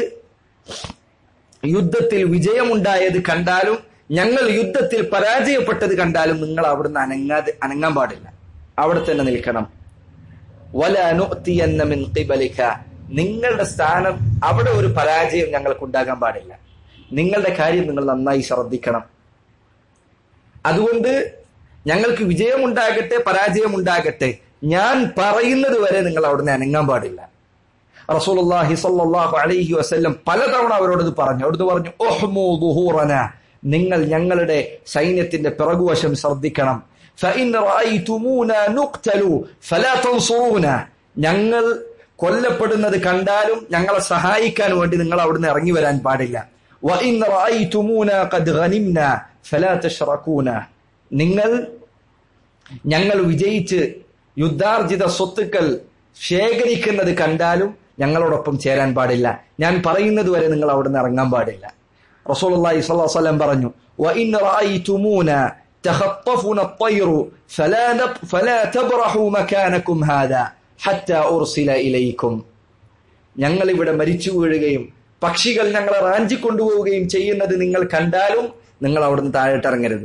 യുദ്ധത്തിൽ വിജയമുണ്ടായത് കണ്ടാലും ഞങ്ങൾ യുദ്ധത്തിൽ പരാജയപ്പെട്ടത് കണ്ടാലും നിങ്ങൾ അവിടുന്ന് അനങ്ങാതെ അനങ്ങാൻ പാടില്ല അവിടെ തന്നെ നിൽക്കണം വല അനുത്തിയെന്ന മിൻ ഖിബലിക നിങ്ങളുടെ സ്ഥാനം അവിടെ ഒരു പരാജയം ഞങ്ങൾക്ക് ഉണ്ടാകാൻ പാടില്ല നിങ്ങളുടെ കാര്യം നിങ്ങൾ നന്നായി ശ്രദ്ധിക്കണം അതുകൊണ്ട് ഞങ്ങൾക്ക് വിജയമുണ്ടാകട്ടെ പരാജയമുണ്ടാകട്ടെ ഞാൻ പറയുന്നത് വരെ നിങ്ങൾ അവിടുന്ന് അനങ്ങാൻ പാടില്ല റസൂലുള്ളാഹി സ്വല്ലല്ലാഹു അലൈഹി വസല്ലം പലതവണ അവരോട് ഇത് പറഞ്ഞു അവിടുന്ന് പറഞ്ഞു ഓഹ്മു ദുഹൂറന നിങ്ങൾ ഞങ്ങളുടെ സൈന്യത്തിന്റെ പിറകുവശം ശ്രദ്ധിക്കണം فإن رأيتمونا نقتل فلا تنصرونا ഞങ്ങൾ കൊല്ലപ്പെടുന്നത് കണ്ടാലും ഞങ്ങളെ സഹായിക്കാൻ വേണ്ടി നിങ്ങൾ അവിടുന്ന് ഇറങ്ങി വരാൻ പാടില്ല وإن رأيتمونا قد غنمنا فلا تشركونا നിങ്ങൾ ഞങ്ങൾ വിജയിച്ച് യുദ്ധാർജിത സ്വത്തുക്കൾ ശേഖരിക്കുന്നത് കണ്ടാലും ഞങ്ങളോടൊപ്പം ചേരാൻ പാടില്ല ഞാൻ പറയുന്നത് വരെ നിങ്ങൾ അവിടുന്ന് ഇറങ്ങാൻ പാടില്ല റസൂലുള്ളാഹി സ്വല്ലല്ലാഹു അലൈഹി വസല്ലം പറഞ്ഞു وإن رأيتمونا تخطفنا الطير فلا نب فلا تبرحوا مكانكم هذا حتى أرسل إليكم ഞങ്ങൾ ഇവിടെ മരിച്ചു വീഴുകയും പക്ഷികൾ ഞങ്ങളെ റാഞ്ചി കൊണ്ടുപോവുകയും ചെയ്യുന്നത് നിങ്ങൾ കണ്ടാലും നിങ്ങൾ അവിടുന്ന് താഴോട്ട് ഇറങ്ങരുത്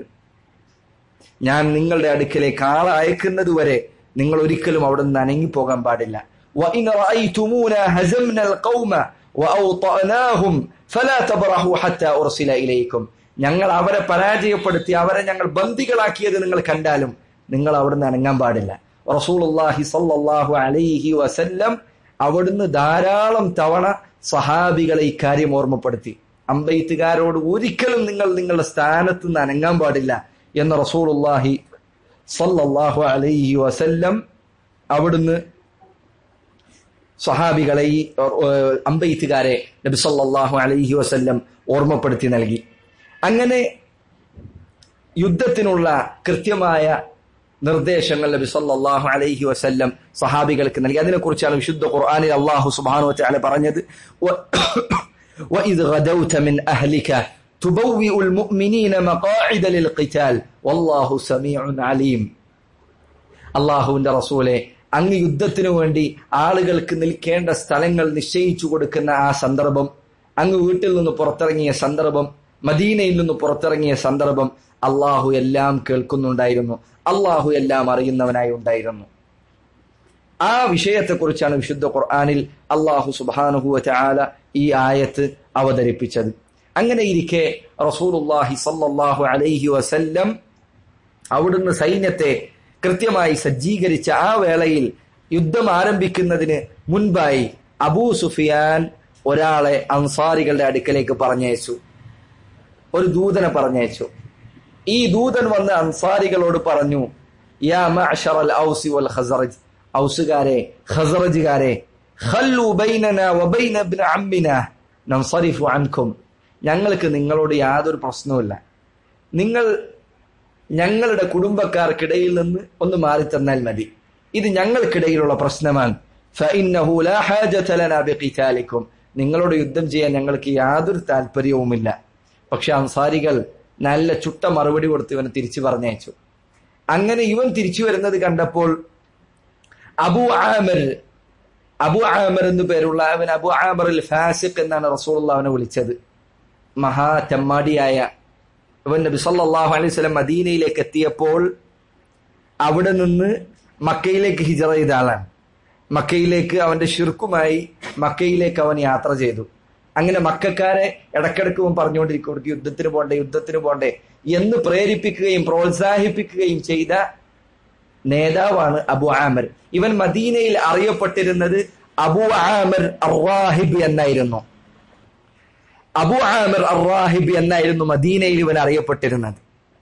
ഞാൻ നിങ്ങളുടെ അടുക്കലേക്ക് ആളെ അയക്കുന്നത് വരെ നിങ്ങൾ ഒരിക്കലും അവിടെ നിന്ന് അനങ്ങിപ്പോകാൻ പാടില്ല وإن رأيتمونا هزمنا القوم وأوطأناهم فلا تبرحوا حتى أرسل إليكم ഞങ്ങൾ അവരെ പരാജയപ്പെടുത്തി അവരെ ഞങ്ങൾ ബന്ദികളാക്കിയത് നിങ്ങൾ കണ്ടാലും നിങ്ങൾ അവിടെ നിന്ന് അനങ്ങാൻ പാടില്ല റസൂലുള്ളാഹി സല്ലല്ലാഹു അലൈഹി വസല്ലം അവിടുന്ന് ധാരാളം തവണ സഹാബികളെ ഇക്കാര്യം ഓർമ്മപ്പെടുത്തി അമ്പെയ്ത്തുകാരോട് ഒരിക്കലും നിങ്ങൾ നിങ്ങളുടെ സ്ഥാനത്ത് നിന്ന് അനങ്ങാൻ പാടില്ല എന്ന് റസൂലുള്ളാഹി സല്ലല്ലാഹു അലൈഹി വസല്ലം അവിടുന്ന് സഹാബികളെ ഈ അമ്പെയ്ത്തുകാരെ നബി സല്ലല്ലാഹു അലൈഹി വസല്ലം ഓർമ്മപ്പെടുത്തി നൽകി അങ്ങനെ യുദ്ധത്തിനുള്ള കൃത്യമായ നിർദ്ദേശങ്ങൾ നബി സല്ലല്ലാഹു അലൈഹി വസല്ലം സഹാബികൾക്ക് നൽകി അതിനെക്കുറിച്ചാണ് വിശുദ്ധ ഖുർആനിൽ അല്ലാഹു സുബ്ഹാനഹു വതആല പറഞ്ഞത് وَإِذْ غَدَوْتَ مِنْ أَهْلِكَ تُبَوِّئُ الْمُؤْمِنِينَ مَقَاعِدَ لِلْقِتَالِ وَاللَّهُ سَمِيعٌ عَلِيمٌ അള്ളാഹുവിന്റെ റസൂലെ അങ്ങ് യുദ്ധത്തിനു വേണ്ടി ആളുകൾക്ക് നിൽക്കേണ്ട സ്ഥലങ്ങൾ നിശ്ചയിച്ചു കൊടുക്കുന്ന ആ സന്ദർഭം അങ്ങ് വീട്ടിൽ നിന്ന് പുറത്തിറങ്ങിയ സന്ദർഭം മദീനയിൽ നിന്ന് പുറത്തിറങ്ങിയ സന്ദർഭം അള്ളാഹു എല്ലാം കേൾക്കുന്നുണ്ടായിരുന്നു അള്ളാഹു എല്ലാം അറിയുന്നവനായി ഉണ്ടായിരുന്നു ആ വിഷയത്തെക്കുറിച്ചാണ് വിശുദ്ധ ഖുർആാനിൽ അള്ളാഹു സുബാനുഹുവ ചാല ഈ ആയത്ത് അവതരിപ്പിച്ചത് അങ്ങനെ ഇരിക്കെ റസൂലുല്ലാഹി സല്ലല്ലാഹു അലൈഹി വസല്ലം അവിടുന്ന് സൈന്യത്തെ കൃത്യമായി സജ്ജീകരിച്ച ആ വേളയിൽ യുദ്ധം ആരംഭിക്കുന്നതിന് മുൻപായി അബൂ സുഫിയാൻ ഒരാളെ അൻസാരികളുടെ അടുക്കലേക്ക് പറഞ്ഞയച്ചു ഒരു ദൂതനെ പറഞ്ഞയച്ചു ഈ ദൂതൻ വന്ന് അൻസാരികളോട് പറഞ്ഞു യാ മഅ്ശറൽ ഔസി വൽ ഖസറജ് ഔസുകാരെ ഖസറജുകാരെ ഖല്ലു ബൈനന വബൈന ഇബ്ന അമ്മിന നൻസരിഫു അൻകും ഞങ്ങൾക്ക് നിങ്ങളോട് യാതൊരു പ്രശ്നവുമില്ല നിങ്ങൾ ഞങ്ങളുടെ കുടുംബക്കാർക്കിടയിൽ നിന്ന് ഒന്ന് മാറി തന്നാൽ മതി ഇത് ഞങ്ങൾക്കിടയിലുള്ള പ്രശ്നമാണ് فإنه لا حاجة لنا بقتالكم നിങ്ങളോട് യുദ്ധം ചെയ്യാൻ ഞങ്ങൾക്ക് യാതൊരു താല്പര്യവുമില്ല പക്ഷെ അൻസാരികൾ നല്ല ചുട്ട മറുപടി കൊടുത്ത് ഇവനെ തിരിച്ചു പറഞ്ഞയച്ചു അങ്ങനെ ഇവൻ തിരിച്ചു വരുന്നത് കണ്ടപ്പോൾ അബു ആമർ അബു ആമർ എന്നു പേരുള്ള അവൻ അബു ആമർ അൽ ഫാസിഖ് എന്നാണ് റസൂൾ അവനെ വിളിച്ചത് മഹാ തെമ്മാടിയായ ഇവൻ നബി സല്ലല്ലാഹു അലൈഹി വസല്ലം മദീനയിലേക്ക് എത്തിയപ്പോൾ അവിടെ നിന്ന് മക്കയിലേക്ക് ഹിജറ ചെയ്ത ആളാണ് മക്കയിലേക്ക് അവന്റെ ഷിർക്കുമായി മക്കയിലേക്ക് അവൻ യാത്ര ചെയ്തു അങ്ങനെ മക്കാരെ ഇടക്കിടക്ക് അവൻ പറഞ്ഞുകൊണ്ടിരിക്കും അവർക്ക് യുദ്ധത്തിന് പോണ്ടേ യുദ്ധത്തിന് പോണ്ടേ എന്ന് പ്രേരിപ്പിക്കുകയും പ്രോത്സാഹിപ്പിക്കുകയും ചെയ്ത നേതാവാണ് അബു ആമർ ഇവൻ മദീനയിൽ അറിയപ്പെട്ടിരുന്നത് അബു ആമർ അറാഹിബ് എന്നായിരുന്നു അബു ആമർ അറാഹിബ് എന്നായിരുന്നു മദീനയിൽ ഇവൻ അറിയപ്പെട്ടിരുന്നത്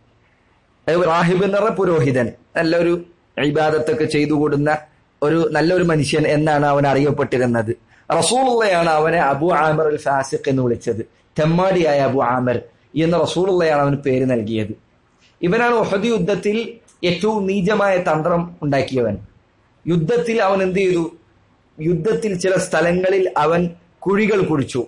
റാഹിബ് എന്ന് പറഞ്ഞ പുരോഹിതൻ നല്ലൊരു ഇബാദത്തൊക്കെ ചെയ്തു കൂടുന്ന ഒരു നല്ലൊരു മനുഷ്യൻ എന്നാണ് അവൻ അറിയപ്പെട്ടിരുന്നത് റസൂളുള്ളയാണ് അവനെ അബു ആമർ അൽ ഫാസിഖ് എന്ന് വിളിച്ചത് തെമ്മാടിയായ അബു ആമർ എന്ന് റസൂളുള്ളയാണ് അവന് പേര് നൽകിയത് ഇവനാണ് ഒഹദ് യുദ്ധത്തിൽ ഏറ്റവും നീചമായ തന്ത്രം ഉണ്ടാക്കിയവൻ യുദ്ധത്തിൽ അവൻ എന്ത് ചെയ്തു യുദ്ധത്തിൽ ചില സ്ഥലങ്ങളിൽ അവൻ കുഴികൾ കുഴിച്ചു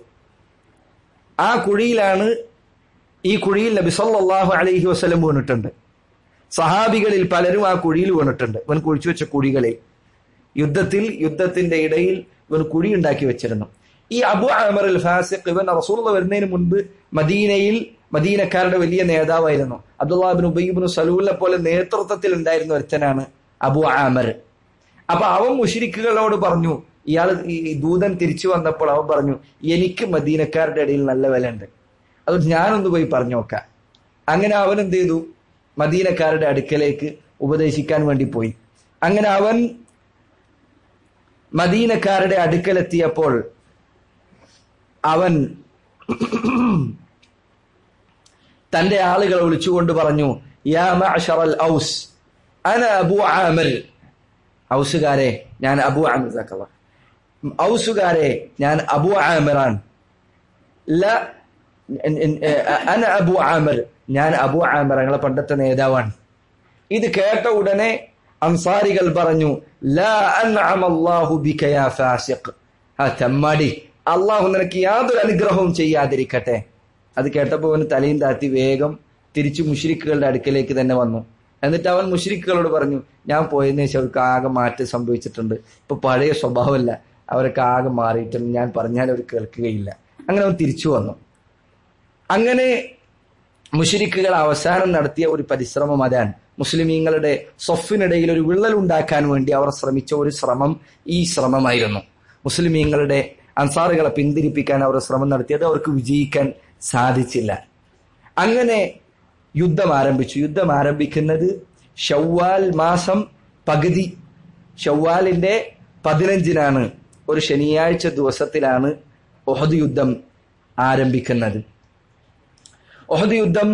ആ കുഴിയിലാണ് ഈ കുഴിയിൽ നബി സല്ലല്ലാഹു അലൈഹി വസല്ലം വീണിട്ടുണ്ട് സഹാബികളിൽ പലരും ആ കുഴിയിൽ വീണിട്ടുണ്ട് ഇവൻ കുഴിച്ചു വെച്ച കുഴികളിൽ യുദ്ധത്തിൽ യുദ്ധത്തിന്റെ ഇടയിൽ ഇവൻ കുഴി ഉണ്ടാക്കി വെച്ചിരുന്നു ഈ അബു അമർ അൽ ഫാസിഖ് ഇവൻ റസൂൽ വരുന്നതിന് മുൻപ് മദീനയിൽ മദീനക്കാരുടെ വലിയ നേതാവായിരുന്നു അബ്ദുല്ലാബിൻ ഉബൈബിൻ സലൂലിനെ പോലെ നേതൃത്വത്തിൽ ഉണ്ടായിരുന്ന ഒരുത്തനാണ് അബു ആമർ അപ്പൊ അവൻ മുഷിരിക്കുകളോട് പറഞ്ഞു ഇയാൾ ഈ ദൂതൻ തിരിച്ചു വന്നപ്പോൾ അവൻ പറഞ്ഞു എനിക്ക് മദീനക്കാരുടെ ഇടയിൽ നല്ല വില ഉണ്ട് അതുകൊണ്ട് ഞാനൊന്ന് പോയി പറഞ്ഞു നോക്കാം അങ്ങനെ അവൻ എന്ത് ചെയ്തു മദീനക്കാരുടെ അടുക്കലേക്ക് ഉപദേശിക്കാൻ വേണ്ടി പോയി അങ്ങനെ അവൻ മദീനക്കാരുടെ അടുക്കലെത്തിയപ്പോൾ അവൻ തന്റെ ആളുകളെ വിളിച്ചുകൊണ്ട് പറഞ്ഞു യാ മഅ്ശറൽ ഔസ് അന അബു ആമിർ ഔസുകാരെ ഞാൻ അബു ആമിർ ഔസുകാരെ ഞാൻ അബു ആമിറാൻ ല അന അബു ആമിർ ഞാൻ അബു ആമിർ ഞങ്ങളെ പണ്ടത്തെ നേതാവാണ് ഇത് കേട്ട ഉടനെ അൻസാരികൾ പറഞ്ഞു ലാ അൻഅമല്ലാഹു ബിക യാ ഫാസിഖ് ആ തെമ്മാടി അള്ളാഹു നിനക്ക് യാതൊരു അനുഗ്രഹവും ചെയ്യാതിരിക്കട്ടെ അത് കേട്ടപ്പോൾ അവന് തലയും താത്തി വേഗം തിരിച്ചു മുഷിരിക്കുകളുടെ അടുക്കലേക്ക് തന്നെ വന്നു എന്നിട്ട് അവൻ മുഷിരിക്കുകളോട് പറഞ്ഞു ഞാൻ പോയതിനു ശേഷം അവർക്ക് ആകെ മാറ്റം സംഭവിച്ചിട്ടുണ്ട് ഇപ്പൊ പഴയ സ്വഭാവമല്ല അവരൊക്കെ ആകെ മാറിയിട്ടുണ്ട് ഞാൻ പറഞ്ഞാൽ അവർ കേൾക്കുകയില്ല അങ്ങനെ അവൻ തിരിച്ചു വന്നു അങ്ങനെ മുഷിരിക്കുകൾ അവസാനം നടത്തിയ ഒരു പരിശ്രമം അതാണ് മുസ്ലിമീങ്ങളുടെ സൊഫിനിടയിൽ ഒരു വിള്ളൽ ഉണ്ടാക്കാൻ വേണ്ടി അവർ ശ്രമിച്ച ഒരു ശ്രമം ഈ ശ്രമമായിരുന്നു മുസ്ലിമീങ്ങളുടെ അൻസാറുകളെ പിന്തിരിപ്പിക്കാൻ അവർ ശ്രമം നടത്തിയത് അവർക്ക് വിജയിക്കാൻ സാധിച്ചില്ല അങ്ങനെ യുദ്ധം ആരംഭിച്ചു യുദ്ധം ആരംഭിക്കുന്നത് ഷവ്വാൽ മാസം പകുതി ഷവ്വാലിന്റെ പതിനഞ്ചിനാണ് ഒരു ശനിയാഴ്ച ദിവസത്തിലാണ് ഒഹദ് യുദ്ധം ആരംഭിക്കുന്നത് ഒഹദ് യുദ്ധം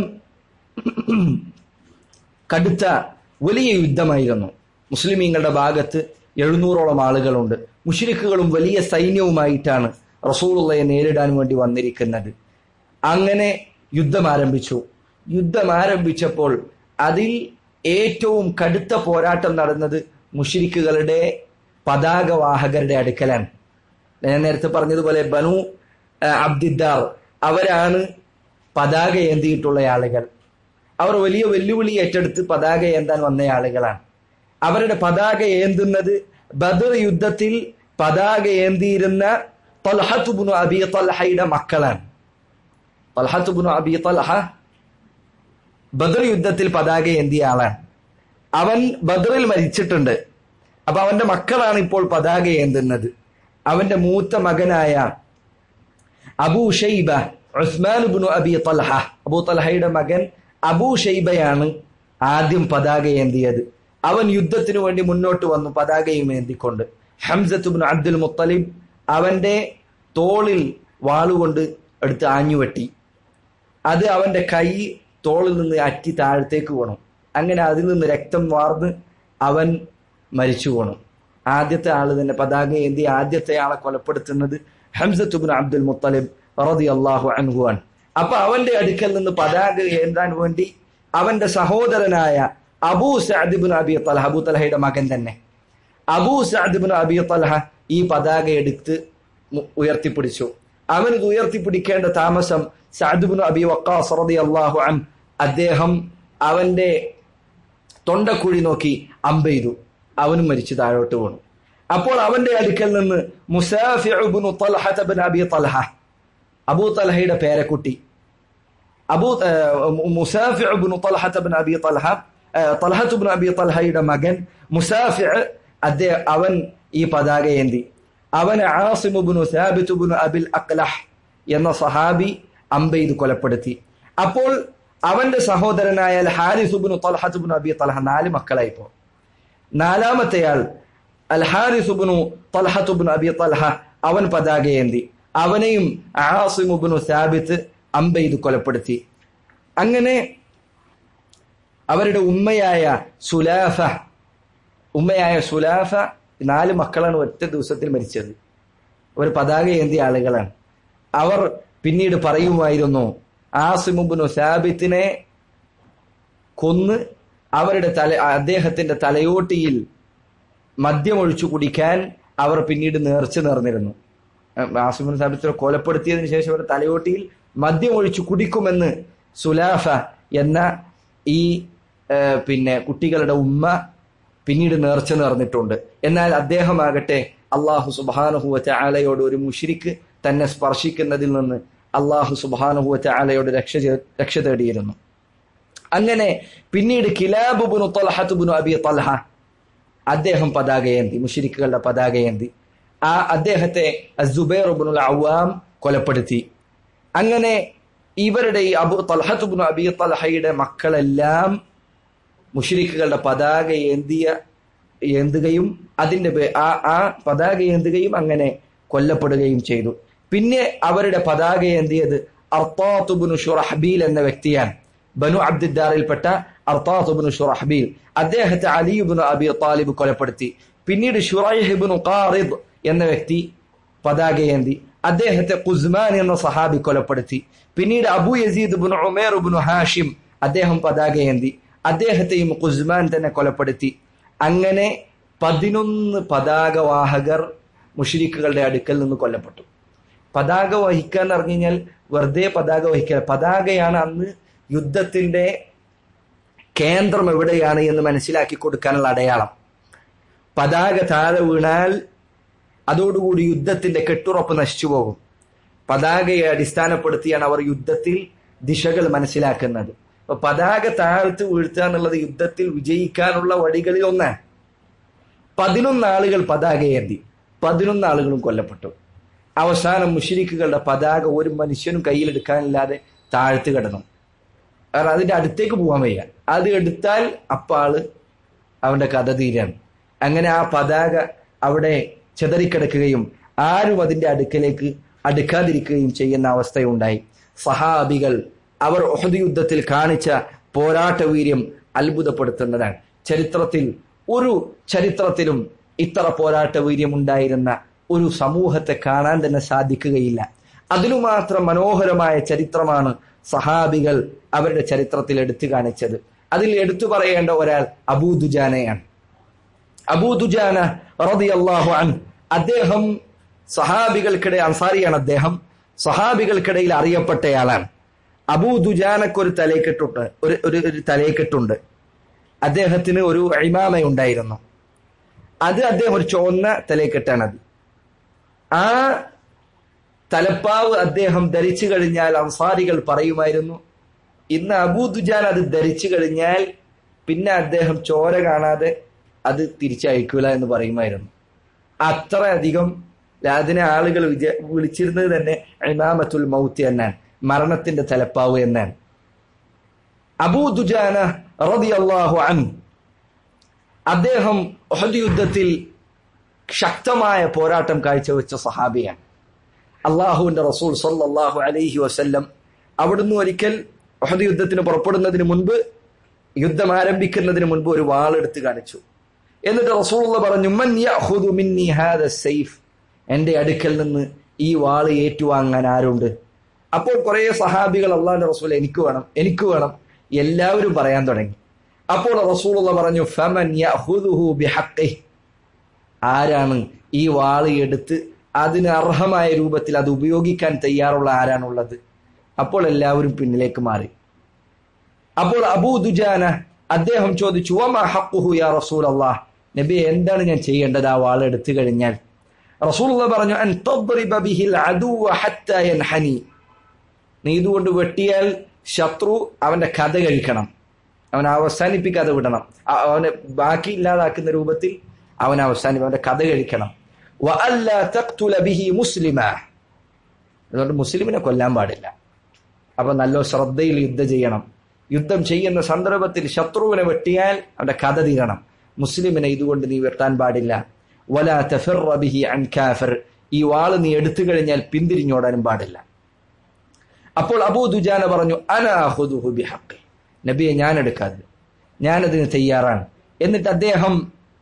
കടുത്ത വലിയ യുദ്ധമായിരുന്നു മുസ്ലിമീങ്ങളുടെ ഭാഗത്ത് എഴുന്നൂറോളം ആളുകളുണ്ട് മുഷിരിക്കുകളും വലിയ സൈന്യവുമായിട്ടാണ് റസൂലുള്ളയെ നേരിടാൻ വേണ്ടി വന്നിരിക്കുന്നത് അങ്ങനെ യുദ്ധം ആരംഭിച്ചു യുദ്ധം ആരംഭിച്ചപ്പോൾ അതിൽ ഏറ്റവും കടുത്ത പോരാട്ടം നടന്നത് മുഷിരിക്കുകളുടെ പതാകവാഹകരുടെ അടുക്കലാണ് ഞാൻ നേരത്തെ പറഞ്ഞതുപോലെ ബനു അബ്ദിദ്ദാർ അവരാണ് പതാക ഏന്തിയിട്ടുള്ള ആളുകൾ അവർ വലിയ വെല്ലുവിളി ഏറ്റെടുത്ത് പതാക ഏന്താൻ വന്ന ആളുകളാണ് അവരുടെ പതാക ഏന്തുന്നത് ബദർ യുദ്ധത്തിൽ പതാക ഏന്തിയിരുന്ന തൽഹത്തുബുനു അബി തൽഹയുടെ മക്കളാണ് തൽഹത്തുബുനു അബി തൽഹ ബദർ യുദ്ധത്തിൽ പതാക ഏന്തിയ ആളാണ് അവൻ ബദറിൽ മരിച്ചിട്ടുണ്ട് അപ്പൊ അവന്റെ മക്കളാണ് ഇപ്പോൾ പതാക ഏന്തുന്നത് അവന്റെ മൂത്ത മകനായ അബൂ ഷൈബ ഉസ്മാൻ ബുനു അബി തൽഹ അബൂ തൽഹയുടെ മകൻ അബൂ ഷൈബയാണ് ആദ്യം പതാക ഏന്തിയത് അവൻ യുദ്ധത്തിനു വേണ്ടി മുന്നോട്ട് വന്നു പതാകയും ഏന്തിക്കൊണ്ട് ഹംസത്തുബിൻ അബ്ദുൽ മുത്തലിബ് അവന്റെ തോളിൽ വാളുകൊണ്ട് എടുത്ത് ആഞ്ഞുവെട്ടി അത് അവന്റെ കൈ തോളിൽ നിന്ന് അറ്റി താഴത്തേക്ക് വീണു അങ്ങനെ അതിൽ നിന്ന് രക്തം വാർന്ന് അവൻ മരിച്ചു വീണു ആദ്യത്തെ ആള് തന്നെ പതാക ഏന്തി ആദ്യത്തെ ആളെ കൊലപ്പെടുത്തുന്നത് ഹംസത്തുബിൻ അബ്ദുൽ മുത്തലിബ് റതി അള്ളാഹു അൻഹുവാൻ അപ്പൊ അവന്റെ അടുക്കൽ നിന്ന് പതാക ഏന്താൻ വേണ്ടി അവന്റെ സഹോദരനായ അബൂ സഅദിബിൻ അബി തലഹ അബൂ തലഹയുടെ മകൻ തന്നെ അബൂ സഅദിബിൻ അബി തലഹ ഈ പതാക എടുത്ത് ഉയർത്തിപ്പിടിച്ചു അവൻ ഇത് ഉയർത്തിപ്പിടിക്കേണ്ട താമസം സഅദിബിൻ അബി വക്കാസ് റതി അള്ളാഹു അൻ അദ്ദേഹം അവന്റെ തൊണ്ടക്കുഴി നോക്കി അമ്പെയ്തു അവനും മരിച്ചു താഴോട്ട് വീണു അപ്പോൾ അവന്റെ അടുക്കൽ നിന്ന് മുസാഫിബിൻ അബി തലഹ അബൂ തലഹയുടെ പേരക്കുട്ടി അബൂ മുസാഫിബിൻ അബി തലഹ തലഹത്തുബിൻ അബി തലഹയുടെ മകൻ മുസാഫി അദ്ദേഹം അവൻ ഈ പതാക ഏന്തി അവൻ ആസിമുബിനു സാബിത്തുബിനു അബിൽ അക്ലഹ് എന്ന സഹാബി അമ്പെയ്ത് കൊലപ്പെടുത്തി അപ്പോൾ അവന്റെ സഹോദരനായ ഹാരിസുബിനു തലഹത്തുബിനു അബി തലഹ നാല് മക്കളായിപ്പോ നാലാമത്തെയാൾ അൽ ഹാരിസുബിനു തലഹത്തുബിനു അബി തലഹ അവൻ പതാക ഏന്തി അവനെയും ആസിമുബിനു സാബിത്ത് അമ്പെയ്ത് കൊലപ്പെടുത്തി അങ്ങനെ അവരുടെ ഉമ്മയായ സുലാഫ ഉമ്മയായ സുലാഫ നാല് മക്കളാണ് ഒറ്റ ദിവസത്തിൽ മരിച്ചത് അവർ പതാക ഏന്തിയ ആളുകളാണ് അവർ പിന്നീട് പറയുമായിരുന്നു ആസിമുബിനു സാബിത്തിനെ കൊന്ന് അവരുടെ തല അദ്ദേഹത്തിന്റെ തലയോട്ടിയിൽ മദ്യമൊഴിച്ചു കുടിക്കാൻ അവർ പിന്നീട് നേർച്ച നേർന്നിരുന്നു ആസിമുബിൻ സാബിത്തിനെ കൊലപ്പെടുത്തിയതിനു ശേഷം അവരുടെ തലയോട്ടിയിൽ മദ്യമൊഴിച്ചു കുടിക്കുമെന്ന് സുലാഫ എന്ന ഈ പിന്നെ കുട്ടികളുടെ ഉമ്മ പിന്നീട് നേർച്ച നേർന്നിട്ടുണ്ട് എന്നാൽ അദ്ദേഹമാകട്ടെ അള്ളാഹു സുബാനുഹുവറ്റ ആലയോട് ഒരു മുഷിരിക്ക് തന്നെ സ്പർശിക്കുന്നതിൽ നിന്ന് അള്ളാഹു സുബാനുഹുവറ്റ ആലയോട് രക്ഷ രക്ഷ തേടിയിരുന്നു അങ്ങനെ പിന്നീട് കിലാബുബുനു തൊലഹത്തുബുനു അബി തലഹ അദ്ദേഹം പതാകയേന്തി മുഷിരിക്കുകളുടെ പതാകയേന്തി ആ അദ്ദേഹത്തെ അസുബൈറുബുനുൽ അവാം കൊലപ്പെടുത്തി അങ്ങനെ ഇവരുടെ ഈ അബു തലഹത്തുബുനു അബി തലഹയുടെ മക്കളെല്ലാം മുഷരിക്കുകളുടെ പതാക ഏന്തിയ ഏന്തുകയും അതിന്റെ ആ ആ പതാക ഏന്തുകയും അങ്ങനെ കൊല്ലപ്പെടുകയും ചെയ്തു പിന്നെ അവരുടെ പതാക ഏന്തിയത് അർത്താത്തുബുനു ഷുറഹബീൽ എന്ന വ്യക്തിയാണ് ബനു അബ്ദിദ്ദാറിൽപ്പെട്ട അർത്താത്തുബുനു ഷുറഹബീൽ അദ്ദേഹത്തെ അലിയുബുനു അബി താലിബ് കൊലപ്പെടുത്തി പിന്നീട് ഷുറൈഹിബുനു ഖാറിദ് എന്ന വ്യക്തി പതാക ഏന്തി അദ്ദേഹത്തെ കുസ്മാൻ എന്ന സഹാബി കൊലപ്പെടുത്തി പിന്നീട് അബു യസീദ് ബുൻ ഉമേർ ബുൻ ഹാഷിം അദ്ദേഹം പതാക ഏന്തി അദ്ദേഹത്തെയും കുസ്മാൻ തന്നെ കൊലപ്പെടുത്തി അങ്ങനെ പതിനൊന്ന് പതാകവാഹകർ മുഷരിക്കുകളുടെ അടുക്കൽ നിന്ന് കൊല്ലപ്പെട്ടു പതാക വഹിക്കുക എന്ന് പറഞ്ഞു കഴിഞ്ഞാൽ വെറുതെ പതാക വഹിക്കുക പതാകയാണ് അന്ന് യുദ്ധത്തിന്റെ കേന്ദ്രം എവിടെയാണ് എന്ന് മനസ്സിലാക്കി കൊടുക്കാനുള്ള അടയാളം പതാക താഴെ വീണാൽ അതോടുകൂടി യുദ്ധത്തിന്റെ കെട്ടുറപ്പ് നശിച്ചു പോകും പതാകയെ അടിസ്ഥാനപ്പെടുത്തിയാണ് അവർ യുദ്ധത്തിൽ ദിശകൾ മനസ്സിലാക്കുന്നത് അപ്പൊ പതാക താഴ്ത്ത് വീഴ്ത്തുക എന്നുള്ളത് യുദ്ധത്തിൽ വിജയിക്കാനുള്ള വഴികളിൽ ഒന്നാണ് പതിനൊന്ന് ആളുകൾ പതാകയേന്തി പതിനൊന്ന് ആളുകളും കൊല്ലപ്പെട്ടു അവസാനം മുഷിരിക്കുകളുടെ പതാക ഒരു മനുഷ്യനും കയ്യിലെടുക്കാനില്ലാതെ താഴ്ത്ത് കിടന്നു കാരണം അതിന്റെ അടുത്തേക്ക് പോകാൻ വയ്യ അത് എടുത്താൽ അപ്പാള് അവന്റെ കഥ തീരാണ് അങ്ങനെ ആ പതാക അവിടെ ചെതറിക്കിടക്കുകയും ആരും അതിന്റെ അടുക്കലേക്ക് അടുക്കാതിരിക്കുകയും ചെയ്യുന്ന അവസ്ഥയുണ്ടായി സഹാബികൾ അവർ ഒഹദ് യുദ്ധത്തിൽ കാണിച്ച പോരാട്ട വീര്യം അത്ഭുതപ്പെടുത്തുന്നതാണ് ചരിത്രത്തിൽ ഒരു ചരിത്രത്തിലും ഇത്ര പോരാട്ട വീര്യം ഉണ്ടായിരുന്ന ഒരു സമൂഹത്തെ കാണാൻ തന്നെ സാധിക്കുകയില്ല അതിനു മാത്രം മനോഹരമായ ചരിത്രമാണ് സഹാബികൾ അവരുടെ ചരിത്രത്തിൽ എടുത്തു കാണിച്ചത് അതിൽ എടുത്തു പറയേണ്ട ഒരാൾ അബൂദുജാനയാണ് അബൂദുജാന റളിയല്ലാഹു അൻ അദ്ദേഹം സഹാബികൾക്കിടെ അൻസാരിയാണ് അദ്ദേഹം സഹാബികൾക്കിടയിൽ അറിയപ്പെട്ടയാളാണ് അബൂദുജാനക്ക് ഒരു തലയെക്കെട്ടുണ്ട് ഒരു ഒരു ഒരു തലയെക്കെട്ടുണ്ട് അദ്ദേഹത്തിന് ഒരു ഇമാമയുണ്ടായിരുന്നു അത് അദ്ദേഹം ഒരു ചുവന്ന തലയെക്കെട്ടാണത് ആ തലപ്പാവ് അദ്ദേഹം ധരിച്ചു കഴിഞ്ഞാൽ അൻസാരികൾ പറയുമായിരുന്നു ഇന്ന് അബൂദുജാൻ അത് ധരിച്ചു കഴിഞ്ഞാൽ പിന്നെ അദ്ദേഹം ചോര കാണാതെ അത് തിരിച്ചയക്കൂല എന്ന് പറയുമായിരുന്നു അത്ര അധികം അതിനെ ആളുകൾ വിജ വിളിച്ചിരുന്നത് തന്നെ ഇമാമത്തുൽ മൗത്ത് എന്നാണ് മരണത്തിന്റെ തലപ്പാവ് എന്നാണ് അബൂദുജാന റളിയല്ലാഹു അൻ അദ്ദേഹം ഒഹദ് യുദ്ധത്തിൽ ശക്തമായ പോരാട്ടം കാഴ്ചവെച്ച സഹാബിയാണ് അള്ളാഹുവിന്റെ റസൂൽ സല്ലല്ലാഹു അലൈഹി വസല്ലം അവിടുന്ന് ഒരിക്കൽ ഒഹദ് യുദ്ധത്തിന് പുറപ്പെടുന്നതിന് മുൻപ് യുദ്ധം ആരംഭിക്കുന്നതിന് മുൻപ് ഒരു വാളെടുത്ത് കാണിച്ചു എന്നിട്ട് റസൂൽ പറഞ്ഞു മൻ യഅഖുദു മിന്നി ഹാദ സൈഫ് എന്റെ അടുക്കൽ നിന്ന് ഈ വാള് ഏറ്റുവാങ്ങാൻ ആരുണ്ട് അപ്പോൾ കുറെ സഹാബികൾ അള്ളാഹിന്റെ റസൂൽ എനിക്ക് വേണം എനിക്ക് വേണം എല്ലാവരും പറയാൻ തുടങ്ങി അപ്പോൾ റസൂൽ പറഞ്ഞു ഫമൻ യഅഖുദുഹു ബിഹഖിഹി ആരാണ് ഈ വാള് എടുത്ത് അതിന് അർഹമായ രൂപത്തിൽ അത് ഉപയോഗിക്കാൻ തയ്യാറുള്ള ആരാണുള്ളത് അപ്പോൾ എല്ലാവരും പിന്നിലേക്ക് മാറി അപ്പോൾ അബൂ ദുജാന അദ്ദേഹം ചോദിച്ചു വമാ ഹഖുഹു യാ റസൂൽ അള്ളാഹ് നബി എന്താണ് ഞാൻ ചെയ്യേണ്ടത് ആ വാൾ എടുത്തു കഴിഞ്ഞാൽ റസൂൽ പറഞ്ഞു അൻ തദ്രിബ ബിഹിൽ അദുവ ഹത്താ യൻഹനി നീ ഇതുകൊണ്ട് വെട്ടിയാൽ ശത്രു അവന്റെ കഥ കഴിക്കണം അവൻ അവസാനിപ്പിക്കാതെ വിടണം അ- അവനെ ബാക്കി ഇല്ലാതാക്കുന്ന രൂപത്തിൽ അവൻ അവസാനിപ്പ് അവന്റെ കഥ കഴിക്കണം വഅല്ലാ തഖ്തുല ബിഹി മുസ്ലിമ അതുകൊണ്ട് മുസ്ലിമിനെ കൊല്ലാൻ പാടില്ല അപ്പൊ നല്ല ശ്രദ്ധയിൽ യുദ്ധം ചെയ്യണം യുദ്ധം ചെയ്യുന്ന സന്ദർഭത്തിൽ ശത്രുവിനെ വെട്ടിയാൽ അവന്റെ കഥ തീരണം മുസ്ലിമിനെ ഇതുകൊണ്ട് നീ വെട്ടാൻ പാടില്ല വലാ തഫിറ ബിഹി അൻ കാഫിർ ഈ വാള് നീ എടുത്തു കഴിഞ്ഞാൽ പിന്തിരിഞ്ഞോടാനും പാടില്ല അപ്പോൾ അബൂ ദുജാന പറഞ്ഞു അനാഹുദുഹു ബിഹഖി നബിയെ ഞാൻ എടുക്കാതെ ഞാനതിന് തയ്യാറാണ് എന്നിട്ട് അദ്ദേഹം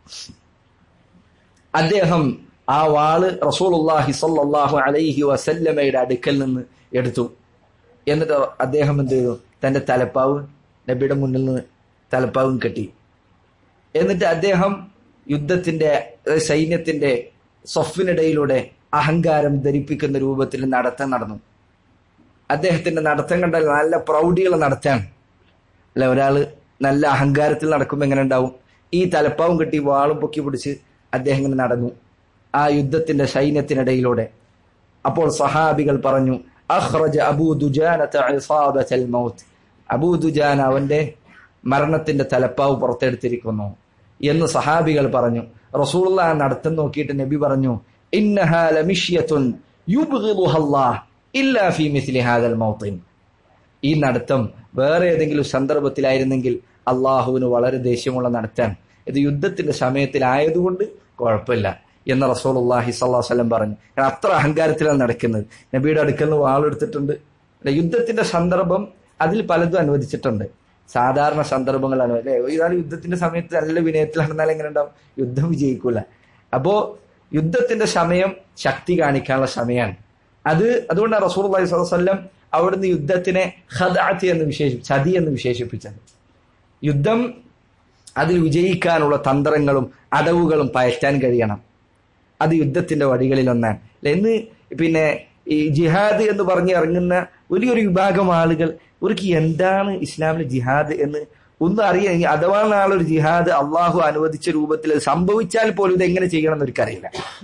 അദ്ദേഹം ആ വാള് റസൂലുള്ളാഹി സ്വല്ലല്ലാഹു അലൈഹി വസല്ലമയുടെ അടുക്കൽ നിന്ന് എടുത്തു എന്നിട്ട് അദ്ദേഹം എന്ത് ചെയ്തു തന്റെ തലപ്പാവ് നബിയുടെ മുന്നിൽ നിന്ന് തലപ്പാവും കെട്ടി എന്നിട്ട് അദ്ദേഹം യുദ്ധത്തിന്റെ അതായത് സൈന്യത്തിന്റെ സൊഫിനിടയിലൂടെ അഹങ്കാരം ധരിപ്പിക്കുന്ന രൂപത്തിൽ നടത്തം നടന്നു അദ്ദേഹത്തിന്റെ നടത്തം കണ്ടാൽ നല്ല പ്രൗഢിയുള്ള നടത്താണ് അല്ല ഒരാള് നല്ല അഹങ്കാരത്തിൽ നടക്കുമ്പോൾ എങ്ങനെ ഉണ്ടാവും ഈ തലപ്പാവും കെട്ടി വാളും പൊക്കി പിടിച്ച് അദ്ദേഹം ഇങ്ങനെ നടന്നു ആ യുദ്ധത്തിന്റെ സൈന്യത്തിനിടയിലൂടെ അപ്പോൾ സഹാബികൾ പറഞ്ഞു അഖ്റജ അബൂ ദുജാനത ഇസാബത്തൽ മൗത്ത് അബൂ ദുജാന അവന്റെ മരണത്തിന്റെ തലപ്പാവ് പുറത്തെടുത്തിരിക്കുന്നു എന്ന് സഹാബികൾ പറഞ്ഞു റസൂലുള്ള ആ നടത്തം നോക്കിയിട്ട് നബി പറഞ്ഞു ഇന്നഹാ ലമിഷ്യത്തുൻ യുബ്ഗിദുഹ അല്ലാഹ് ഇല്ലാ ഫീ മിസ്ലി ഹാദൽ മൗത്തിൻ ഈ നടത്തം വേറെ ഏതെങ്കിലും സന്ദർഭത്തിലായിരുന്നെങ്കിൽ അള്ളാഹുവിന് വളരെ ദേഷ്യമുള്ള നടത്താൻ ഇത് യുദ്ധത്തിന്റെ സമയത്തിലായതുകൊണ്ട് കുഴപ്പമില്ല എന്ന് റസൂൽ അള്ളാഹി സ്വല്ലാ വല്ലം പറഞ്ഞു കാരണം അത്ര അഹങ്കാരത്തിലാണ് നടക്കുന്നത് നബിയുടെ അടുക്കൽ നിന്ന് വാളെടുത്തിട്ടുണ്ട് അല്ലെ, യുദ്ധത്തിന്റെ സന്ദർഭം അതിൽ പലതും അനുവദിച്ചിട്ടുണ്ട് സാധാരണ സന്ദർഭങ്ങളാണ് അല്ലെ ഇതാണ് യുദ്ധത്തിന്റെ സമയത്ത് നല്ല വിനയത്തിൽ നടന്നാൽ എങ്ങനെ ഉണ്ടാവും യുദ്ധം വിജയിക്കൂല അപ്പോ യുദ്ധത്തിന്റെ സമയം ശക്തി കാണിക്കാനുള്ള സമയമാണ് അത് അതുകൊണ്ടാണ് റസൂൽ അള്ളഹി സ്വലം അവിടുന്ന് യുദ്ധത്തിനെ ഹദാത്തി എന്ന് വിശേഷിപ്പി ചതി എന്ന് വിശേഷിപ്പിച്ചത് യുദ്ധം അതിൽ വിജയിക്കാനുള്ള തന്ത്രങ്ങളും അടവുകളും പയറ്റാൻ കഴിയണം അത് യുദ്ധത്തിന്റെ വഴികളിൽ ഒന്നാണ് അല്ലെ ഇന്ന് പിന്നെ ഈ ജിഹാദ് എന്ന് പറഞ്ഞ് ഇറങ്ങുന്ന വലിയൊരു വിഭാഗം ആളുകൾ ഇവർക്ക് എന്താണ് ഇസ്ലാമിലെ ജിഹാദ് എന്ന് ഒന്നും അറിയാൻ ഇനി അഥവാ നാളൊരു ജിഹാദ് അള്ളാഹു അനുവദിച്ച രൂപത്തിൽ അത് സംഭവിച്ചാൽ പോലും ഇത് എങ്ങനെ ചെയ്യണം എന്ന് അവർക്കറിയില്ല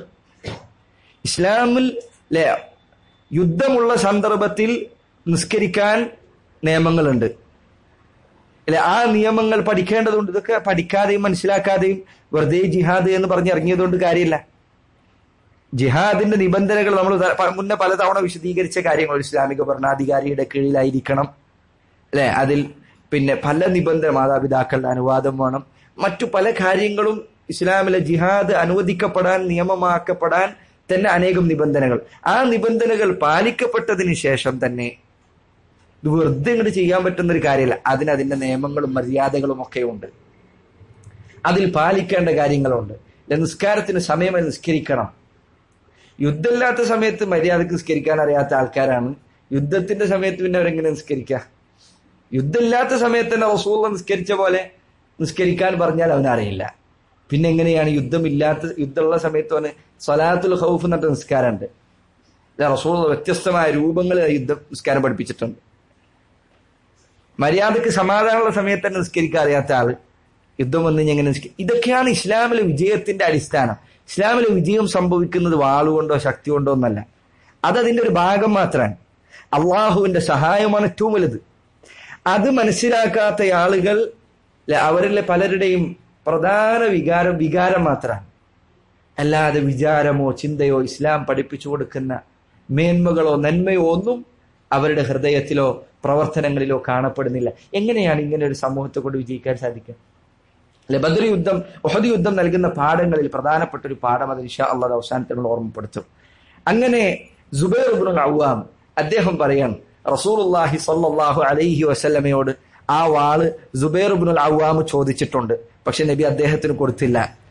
ഇസ്ലാമിൽ ലെ യുദ്ധമുള്ള സന്ദർഭത്തിൽ നിസ്കരിക്കാൻ നിയമങ്ങളുണ്ട് അല്ലെ ആ നിയമങ്ങൾ പഠിക്കേണ്ടതുണ്ട് ഇതൊക്കെ പഠിക്കാതെയും മനസ്സിലാക്കാതെയും വെറുതെ ജിഹാദ് എന്ന് പറഞ്ഞ് ഇറങ്ങിയതുകൊണ്ട് കാര്യമില്ല ജിഹാദിന്റെ നിബന്ധനകൾ നമ്മൾ ത- പ- മുന്നേ പലതവണ വിശദീകരിച്ച കാര്യങ്ങൾ ഒരു ഇസ്ലാമിക ഭരണാധികാരിയുടെ കീഴിലായിരിക്കണം അല്ലെ അതിൽ പിന്നെ പല നിബന്ധന മാതാപിതാക്കളുടെ അനുവാദം വേണം മറ്റു പല കാര്യങ്ങളും ഇസ്ലാമിലെ ജിഹാദ് അനുവദിക്കപ്പെടാൻ നിയമമാക്കപ്പെടാൻ തന്നെ അനേകം നിബന്ധനകൾ ആ നിബന്ധനകൾ പാലിക്കപ്പെട്ടതിന് ശേഷം തന്നെ ഇത് വെറുതെ ഇങ്ങോട്ട് ചെയ്യാൻ പറ്റുന്ന ഒരു കാര്യമല്ല അതിന് അതിന്റെ നിയമങ്ങളും മര്യാദകളും ഒക്കെ ഉണ്ട് അതിൽ പാലിക്കേണ്ട കാര്യങ്ങളുണ്ട് നിസ്കാരത്തിന് സമയം നിസ്കരിക്കണം യുദ്ധമില്ലാത്ത സമയത്ത് മര്യാദക്ക് നിസ്കരിക്കാൻ അറിയാത്ത ആൾക്കാരാണ് യുദ്ധത്തിന്റെ സമയത്ത് പിന്നെ അവരെങ്ങനെ നിസ്കരിക്കുക യുദ്ധമില്ലാത്ത സമയത്ത് തന്നെ റസൂൾ നിസ്കരിച്ച പോലെ നിസ്കരിക്കാൻ പറഞ്ഞാൽ അവനറിയില്ല പിന്നെ എങ്ങനെയാണ് യുദ്ധമില്ലാത്ത യുദ്ധമുള്ള സമയത്ത് അവന് സ്വലാത്തുൽ ഹൗഫ് എന്നിട്ട് നിസ്കാരമുണ്ട് റസൂൾ വ്യത്യസ്തമായ രൂപങ്ങൾ യുദ്ധ നിസ്കാരം പഠിപ്പിച്ചിട്ടുണ്ട് മര്യാദക്ക് സമാധാനമുള്ള സമയത്ത് തന്നെ നിസ്കരിക്കാൻ അറിയാത്ത ആള് യുദ്ധം വന്ന് എങ്ങനെ നിസ്കരിക്കും ഇതൊക്കെയാണ് ഇസ്ലാമിലെ വിജയത്തിന്റെ അടിസ്ഥാനം ഇസ്ലാമിലെ വിജയം സംഭവിക്കുന്നത് വാളുകൊണ്ടോ ശക്തി കൊണ്ടോ ഒന്നല്ല അതതിന്റെ ഒരു ഭാഗം മാത്രമാണ് അള്ളാഹുവിന്റെ സഹായമാണ് ഏറ്റവും വലുത് അത് മനസ്സിലാക്കാത്ത ആളുകൾ അവരിലെ പലരുടെയും പ്രധാന വികാരം വികാരം മാത്രമാണ് അല്ലാതെ വിചാരമോ ചിന്തയോ ഇസ്ലാം പഠിപ്പിച്ചു കൊടുക്കുന്ന മേന്മകളോ നന്മയോ ഒന്നും അവരുടെ ഹൃദയത്തിലോ പ്രവർത്തനങ്ങളിലോ കാണപ്പെടുന്നില്ല എങ്ങനെയാണ് ഇങ്ങനെ ഒരു സമൂഹത്തെ കൊണ്ട് വിജയിക്കാൻ സാധിക്കുക അല്ലെ ബദർ യുദ്ധം ഒഹദ് യുദ്ധം നൽകുന്ന പാഠങ്ങളിൽ പ്രധാനപ്പെട്ട ഒരു പാഠം അത് ഇഷാ അള്ളാഹ് അവസാനത്തിനുള്ള ഓർമ്മപ്പെടുത്തും അങ്ങനെ ജുബൈർ ഇബ്നുൽ അവ്വാം അദ്ദേഹം പറയാണ് റസൂലുള്ളാഹി സ്വല്ലല്ലാഹു അലൈഹി വസല്ലമയോട് ആ വാള് ജുബൈർ ഇബ്നുൽ അവ്വാം ചോദിച്ചിട്ടുണ്ട് പക്ഷെ നബി അദ്ദേഹത്തിന് കൊടുത്തില്ല